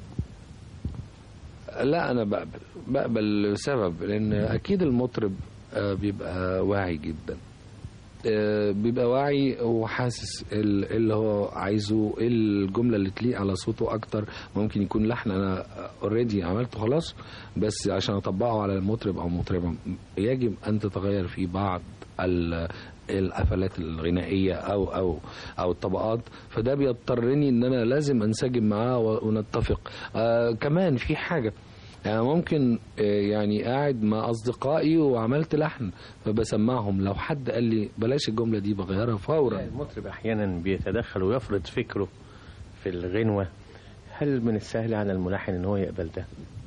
لا انا بقبل بقبل لسبب لان اكيد المطرب آه، بيبقى واعي جدا آه، بيبقى واعي وحاسس ال- اللي هو عايزه ايه الجمله اللي تليق على صوته اكتر ممكن يكون لحن انا اوريدي عملته خلاص بس عشان اطبقه على المطرب او مطربه يجب ان تتغير في بعض ال- القفلات الغنائيه او او او الطبقات فده بيضطرني ان انا لازم انسجم معاه و- ونتفق آه كمان في حاجه يعني ممكن آه، يعني قاعد مع اصدقائي وعملت لحن فبسمعهم لو حد قال لي بلاش الجمله دي بغيرها فورا
المطرب أحيانا بيتدخل ويفرض فكره في الغنوة هل من السهل على الملحن ان هو يقبل ده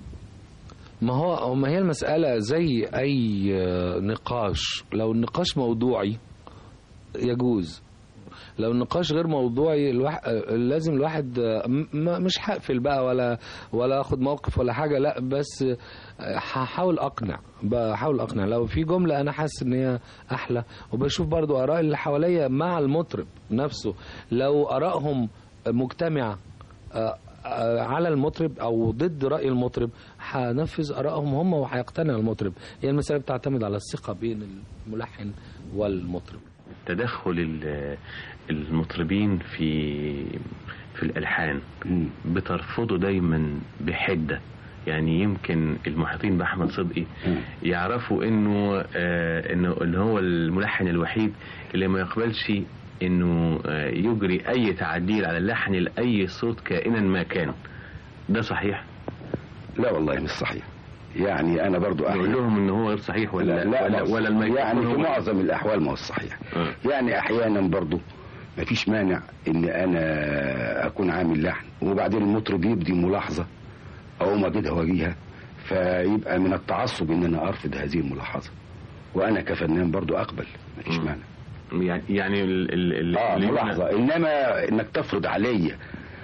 ما هو ما هي المسألة زي أي آه، نقاش لو النقاش موضوعي يجوز لو النقاش غير موضوعي الواحد لازم الواحد آه، م- م- مش هقفل بقى ولا ولا اخد موقف ولا حاجه لا بس آه، هحاول اقنع بحاول اقنع لو في جمله انا حاسس ان هي احلى وبشوف برضو اراء اللي حواليا مع المطرب نفسه لو ارائهم مجتمعه آه، آه، على المطرب او ضد راي المطرب هنفذ ارائهم هم وهيقتنع المطرب هي المساله بتعتمد على الثقه بين الملحن والمطرب
تدخل ال- المطربين في في الالحان بترفضه دايما بحده يعني يمكن المحيطين باحمد صدقي يعرفوا انه آه انه اللي هو الملحن الوحيد اللي ما يقبلش انه آه يجري اي تعديل على اللحن لاي صوت كائنا ما كان ده صحيح
لا والله مش صحيح يعني انا برضو
يقول لهم ان هو غير صحيح ولا
لا لا
ولا,
ما هو
ولا
صحيح.
الميكروفون
يعني في
هو-
معظم الاحوال ما هو صحيح يعني احيانا برضو ما فيش مانع ان انا اكون عامل لحن وبعدين المطرب يبدي ملاحظه او ما بدها وجيها فيبقى من التعصب ان انا ارفض هذه الملاحظه وانا كفنان برضو اقبل ما فيش مانع
يعني يعني ال ال ال
اه
اللي-
ملاحظه انما انك تفرض عليا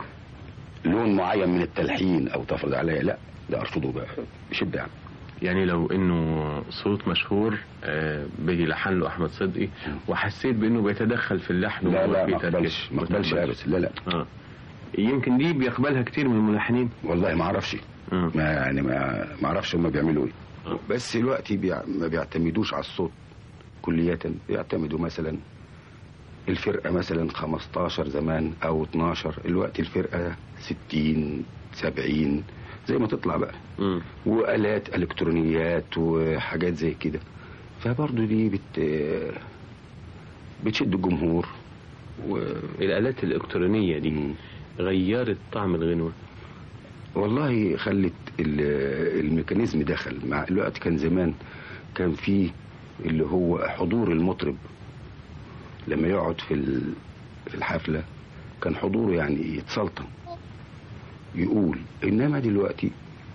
لون معين من التلحين او تفرض عليا لا ده ارفضه بقى بشده يعني
يعني لو انه صوت مشهور آه، بيلحن له احمد صدقي وحسيت بانه بيتدخل في اللحن
لا لا
وفي
ما
تركيب.
اقبلش ما اقبلش ابدا لا لا
اه يمكن دي بيقبلها كتير من الملحنين
والله ما اعرفش ما يعني ما ما اعرفش هم بيعملوا ايه بس دلوقتي بيع... ما بيعتمدوش على الصوت كلية بيعتمدوا مثلا الفرقة مثلا 15 زمان او 12 الوقت الفرقة 60 70 زي ما تطلع بقى وآلات إلكترونيات وحاجات زي كده فبرضه دي بت بتشد الجمهور و...
الآلات الإلكترونية دي غيرت طعم الغنوة
والله خلت ال- الميكانيزم دخل مع الوقت كان زمان كان في اللي هو حضور المطرب لما يقعد في ال- في الحفلة كان حضوره يعني يتسلطن يقول انما دلوقتي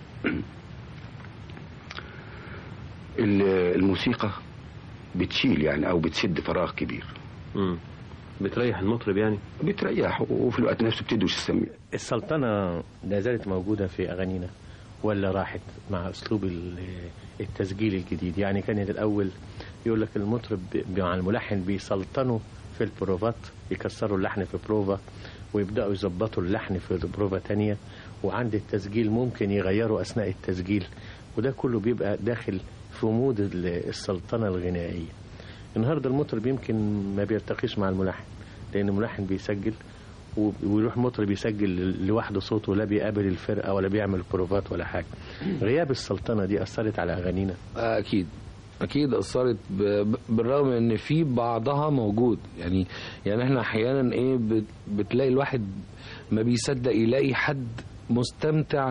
ال- الموسيقى بتشيل يعني او بتسد فراغ كبير
مم. بتريح المطرب يعني
بتريح وفي الوقت نفسه بتدوش السميع
السلطنة لا زالت موجودة في أغانينا ولا راحت مع أسلوب ال- التسجيل الجديد يعني كانت الأول يقول لك المطرب ب- مع الملحن بيسلطنوا في البروفات يكسروا اللحن في بروفا ويبدأوا يظبطوا اللحن في بروفا تانية وعند التسجيل ممكن يغيروا أثناء التسجيل وده كله بيبقى داخل في مود ال- السلطنة الغنائية النهارده المطرب يمكن ما بيرتقيش مع الملحن لأن الملحن بيسجل و- ويروح مطرب يسجل لوحده صوته لا بيقابل الفرقة ولا بيعمل بروفات ولا حاجة غياب السلطنة دي أثرت على أغانينا
اكيد اكيد اثرت ب- ب- بالرغم ان في بعضها موجود يعني يعني احنا احيانا ايه بت- بتلاقي الواحد ما بيصدق يلاقي حد مستمتع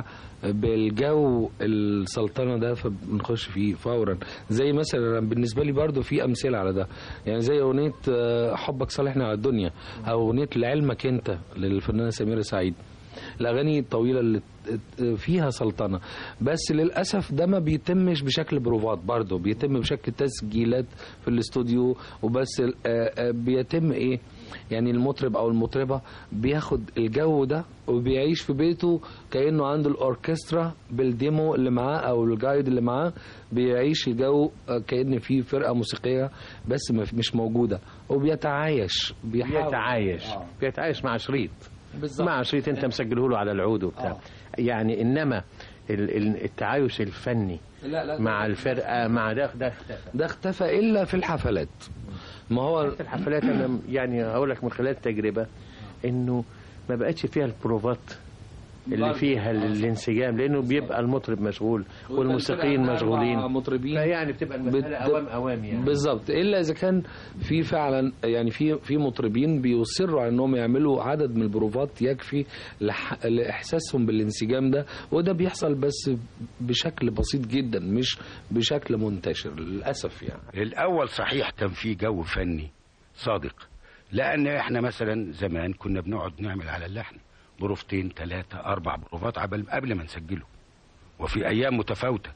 بالجو السلطنه ده فبنخش فيه فورا زي مثلا بالنسبه لي برضو في امثله على ده يعني زي اغنيه آه، حبك صالحنا على الدنيا او اغنيه لعلمك انت للفنانه سميره سعيد الاغاني الطويله اللي فيها سلطنه بس للاسف ده ما بيتمش بشكل بروفات برضه بيتم بشكل تسجيلات في الاستوديو وبس آه، آه، بيتم ايه يعني المطرب او المطربه بياخد الجو ده وبيعيش في بيته كانه عنده الاوركسترا بالديمو اللي معاه او الجايد اللي معاه بيعيش الجو آه، كان في فرقه موسيقيه بس ما- مش موجوده وبيتعايش بيحاول
بيتعايش
آه.
بيتعايش مع شريط
بالظبط.
مع شريط انت مسجله له على العود وبتاع يعني انما ال- ال- التعايش الفني
لا لا
مع الفرقه مع ده ده اختفى
ده اختفى الا في الحفلات ما هو
في الحفلات انا يعني هقول لك من خلال التجربه انه ما بقتش فيها البروفات اللي
برضه.
فيها الانسجام لانه بيبقى المطرب مشغول والموسيقيين مشغولين
مطربين
يعني بتبقى المساله اوام اوام يعني
بالظبط الا اذا كان في فعلا يعني في في مطربين بيصروا على انهم يعملوا عدد من البروفات يكفي لح- لاحساسهم بالانسجام ده وده بيحصل بس بشكل بسيط جدا مش بشكل منتشر للاسف يعني
الأول صحيح كان في جو فني صادق لأن إحنا مثلا زمان كنا بنقعد نعمل على اللحن بروفتين ثلاثة أربع بروفات قبل قبل ما نسجله وفي أيام متفاوتة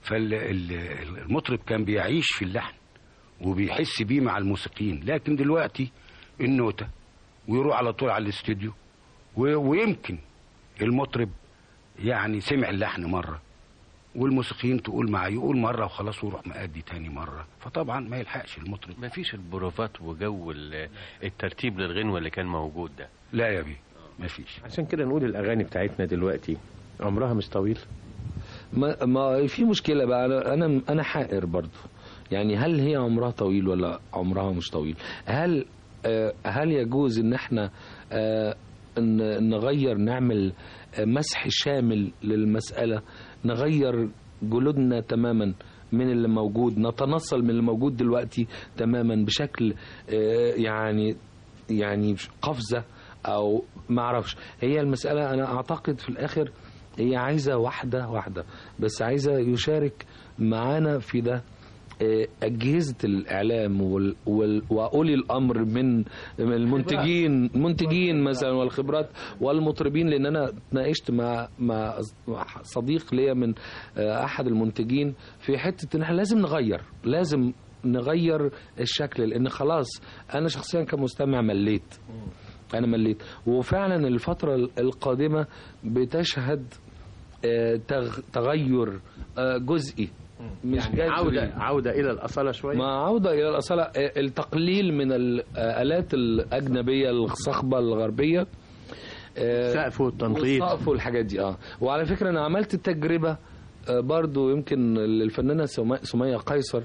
فالمطرب كان بيعيش في اللحن وبيحس بيه مع الموسيقيين لكن دلوقتي النوتة ويروح على طول على الاستوديو و- ويمكن المطرب يعني سمع اللحن مرة والموسيقيين تقول معاه يقول مرة وخلاص ويروح مأدي تاني مرة فطبعا ما يلحقش المطرب
ما فيش البروفات وجو ال- الترتيب للغنوة اللي كان موجود ده
لا يا بيه ما فيش
عشان كده نقول الاغاني بتاعتنا دلوقتي عمرها مش طويل
ما, ما في مشكله بقى انا انا انا حائر برضو يعني هل هي عمرها طويل ولا عمرها مش طويل هل آه، هل يجوز ان احنا آه، ن- نغير نعمل آه، مسح شامل للمساله نغير جلودنا تماما من اللي موجود نتنصل من اللي موجود دلوقتي تماما بشكل آه، يعني يعني قفزه او ما اعرفش هي المساله انا اعتقد في الاخر هي عايزه واحده واحده بس عايزه يشارك معانا في ده آه، أجهزة الإعلام وال... وال... وأولي الأمر من من المنتجين المنتجين مثلا والخبرات والمطربين لأن أنا اتناقشت مع مع مع صديق ليا من آه، أحد المنتجين في حتة إن احنا لازم نغير لازم نغير الشكل لأن خلاص أنا شخصيا كمستمع مليت أنا مليت وفعلا الفترة القادمة بتشهد آه، تغ- تغير آه، جزئي مش
يعني
جذري.
عودة عودة إلى الأصالة شوية
مع عودة إلى الأصالة آه، التقليل من الآلات الأجنبية الصخبة الغربية
السقف والتنطيط.
والسقف والحاجات دي اه وعلى فكرة أنا عملت تجربة آه، برضو يمكن الفنانة سما- سمية قيصر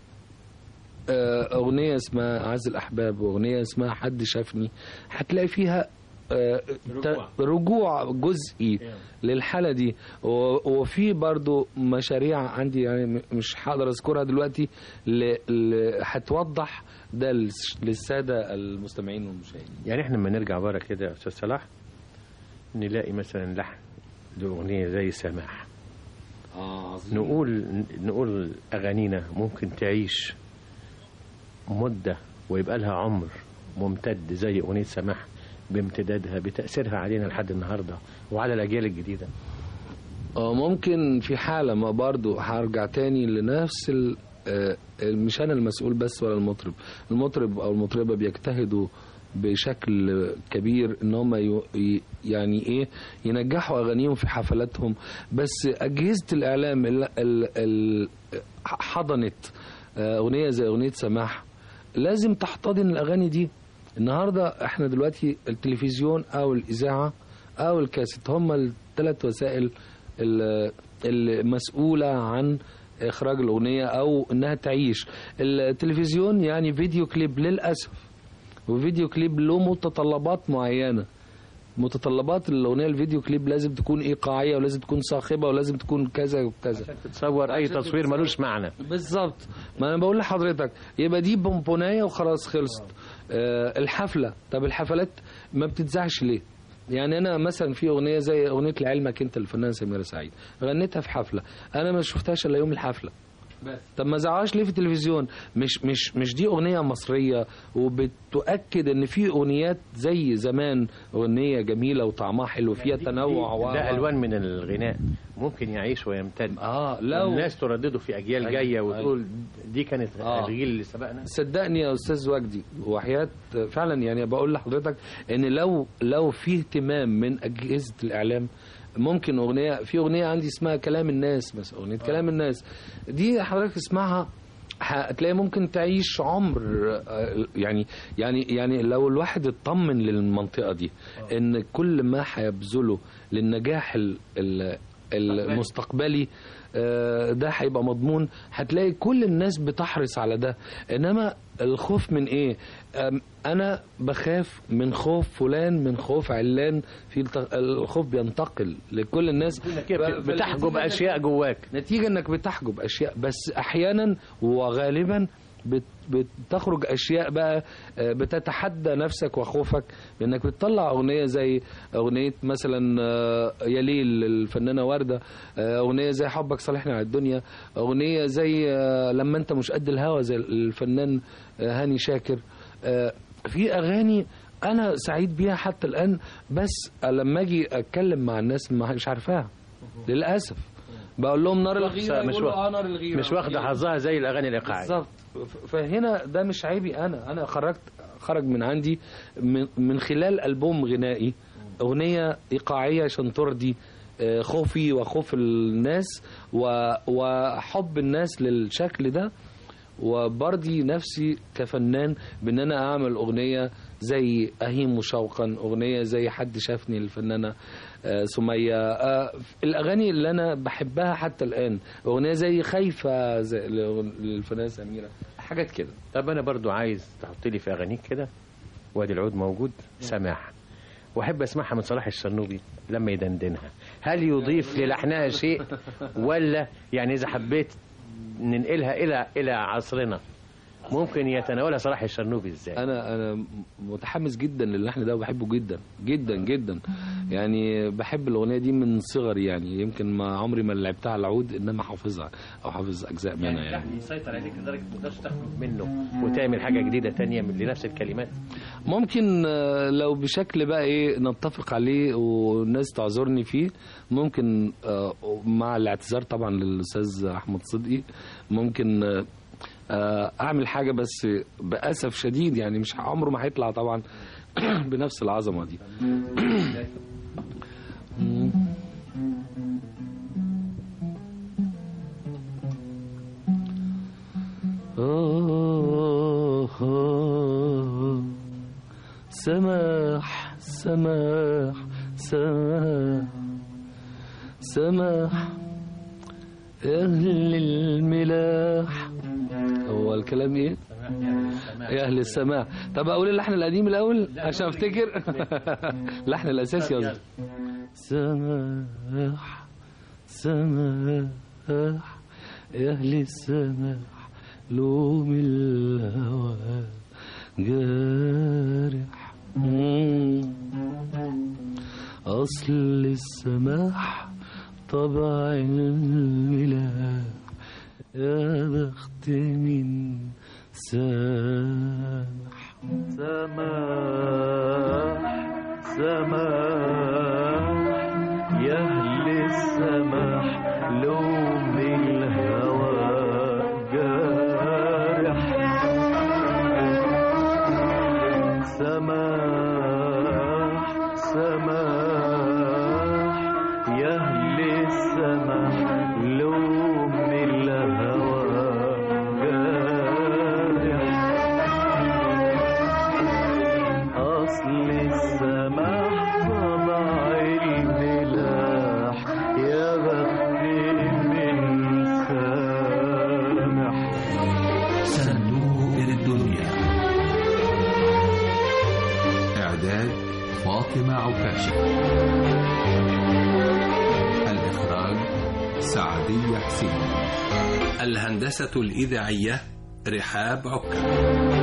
آه، أغنية اسمها أعز الأحباب وأغنية اسمها حد شافني هتلاقي فيها آه، ت- رجوع جزئي للحالة دي و- وفي برضو مشاريع عندي يعني م- مش هقدر أذكرها دلوقتي ل- ل- هتوضح ده للس- للسادة المستمعين والمشاهدين
يعني احنا لما نرجع ورا كده يا أستاذ صلاح نلاقي مثلا لحن لأغنية زي سماح
آه
نقول نقول أغانينا ممكن تعيش مدة ويبقى لها عمر ممتد زي أغنية سماح بامتدادها بتأثيرها علينا لحد النهاردة وعلى الأجيال الجديدة
اه ممكن في حالة ما برضو هرجع تاني لنفس ال آه، مش انا المسؤول بس ولا المطرب المطرب او المطربة بيجتهدوا بشكل كبير ان هم ي- ي- يعني ايه ينجحوا اغانيهم في حفلاتهم بس اجهزة الاعلام ال- ال- ال- حضنت آه، اغنية زي اغنية سماح لازم تحتضن الاغاني دي النهارده احنا دلوقتي التلفزيون او الاذاعه او الكاسيت هم الثلاث وسائل ال- المسؤوله عن اخراج الاغنيه او انها تعيش التلفزيون يعني فيديو كليب للاسف وفيديو كليب له متطلبات معينه متطلبات الاغنيه الفيديو كليب لازم تكون ايقاعيه ولازم تكون صاخبه ولازم تكون كذا وكذا
تتصور أي
عشان
تصوير
تتصور.
ملوش معنى
بالظبط ما انا بقول لحضرتك يبقى دي بونبونايه وخلاص خلصت آه الحفله طب الحفلات ما بتتذاعش ليه يعني انا مثلا في اغنيه زي اغنيه لعلمك انت الفنانه سميره سعيد غنيتها في حفله انا ما شفتهاش الا يوم الحفله طب ما زعاش ليه في التلفزيون مش مش مش دي اغنيه مصريه وبتؤكد ان في اغنيات زي زمان اغنيه جميله وطعمها حلو فيها تنوع و-
ده ألوان من الغناء ممكن يعيش ويمتد
اه لو
الناس تردده في أجيال
أيوة،
جاية
أيوة.
وتقول دي كانت
آه.
الجيل اللي سبقنا
صدقني يا استاذ وجدي وحياه فعلا يعني بقول لحضرتك ان لو لو في اهتمام من اجهزه الاعلام ممكن اغنيه في اغنيه عندي اسمها كلام الناس مثلا اغنيه كلام الناس دي حضرتك اسمعها هتلاقي ممكن تعيش عمر آه، يعني يعني يعني لو الواحد اطمن للمنطقه دي ان كل ما هيبذله للنجاح ال- ال- المستقبلي آه، ده هيبقى مضمون هتلاقي كل الناس بتحرص على ده انما الخوف من ايه أم، انا بخاف من خوف فلان من خوف علان في الت- الخوف بينتقل لكل الناس ف-
بتحجب أشياء جواك
نتيجة انك بتحجب اشياء بس احيانا وغالبا بت- بتخرج اشياء بقى آه، بتتحدى نفسك وخوفك بانك بتطلع اغنيه زي اغنيه مثلا آه، يا ليل الفنانه ورده آه، اغنيه زي حبك صالحنا على الدنيا اغنيه زي آه، لما انت مش قد الهوى زي الفنان آه، هاني شاكر آه، في اغاني انا سعيد بيها حتى الان بس لما اجي اتكلم مع الناس ما مش عارفاها للاسف بقول لهم نار الغيره
مش
يقولوا
واخد-
اه نار الغيره
مش واخده حظها زي الاغاني الايقاعيه
بالظبط ف- فهنا ده مش عيبي انا انا خرجت خرج من عندي من, من خلال البوم غنائي اغنيه ايقاعيه عشان ترضي آه، خوفي وخوف الناس و- وحب الناس للشكل ده وبرضي نفسي كفنان بان انا اعمل اغنيه زي اهيم شوقا اغنيه زي حد شافني الفنانه آه، سميه آه، الاغاني اللي انا بحبها حتى الان اغنيه زي خايفه زي للفنانه سميره حاجات كده
طب انا برضو عايز تحط لي في اغانيك كده وادي العود موجود سماح واحب اسمعها من صلاح الشرنوبي لما يدندنها هل يضيف للحنها شيء ولا يعني اذا حبيت ننقلها الى الى عصرنا ممكن يتناولها صلاح الشرنوبي ازاي
انا انا متحمس جدا للحن ده وبحبه جدا جدا جدا يعني بحب الاغنيه دي من صغري يعني يمكن ما عمري ما لعبتها على العود انما حافظها او حافظ اجزاء منها يعني
يسيطر عليك لدرجه ما تقدرش تخرج منه وتعمل حاجه جديده تانية من لنفس الكلمات
ممكن آه، لو بشكل بقى ايه نتفق عليه والناس تعذرني فيه ممكن آه، مع الاعتذار طبعا للاستاذ احمد صدقي ممكن آه، آه، اعمل حاجه بس باسف شديد يعني مش عمره ما هيطلع طبعا بنفس العظمه دي آه آه سماح سماح سماح سماح أهل الملاح هو الكلام إيه؟ يا أهل السماح طب أقول اللحن القديم الأول عشان أفتكر اللحن الأساسي قصدي سماح سماح يا أهل السماح لوم الهوى جارح مم. أصل السماح طبع الملاح يا بخت من سامح سماح سماح يا أهل السماح لوم الهوى جارح سماح سماح يا أهل السماح لوم الهوى جارح أصل السماح طبع الملاح يا بخت من سامح
صندوق الدنيا إعداد فاطمة عكاشة الإخراج سعدية حسين الهندسة الإذاعية رحاب عكا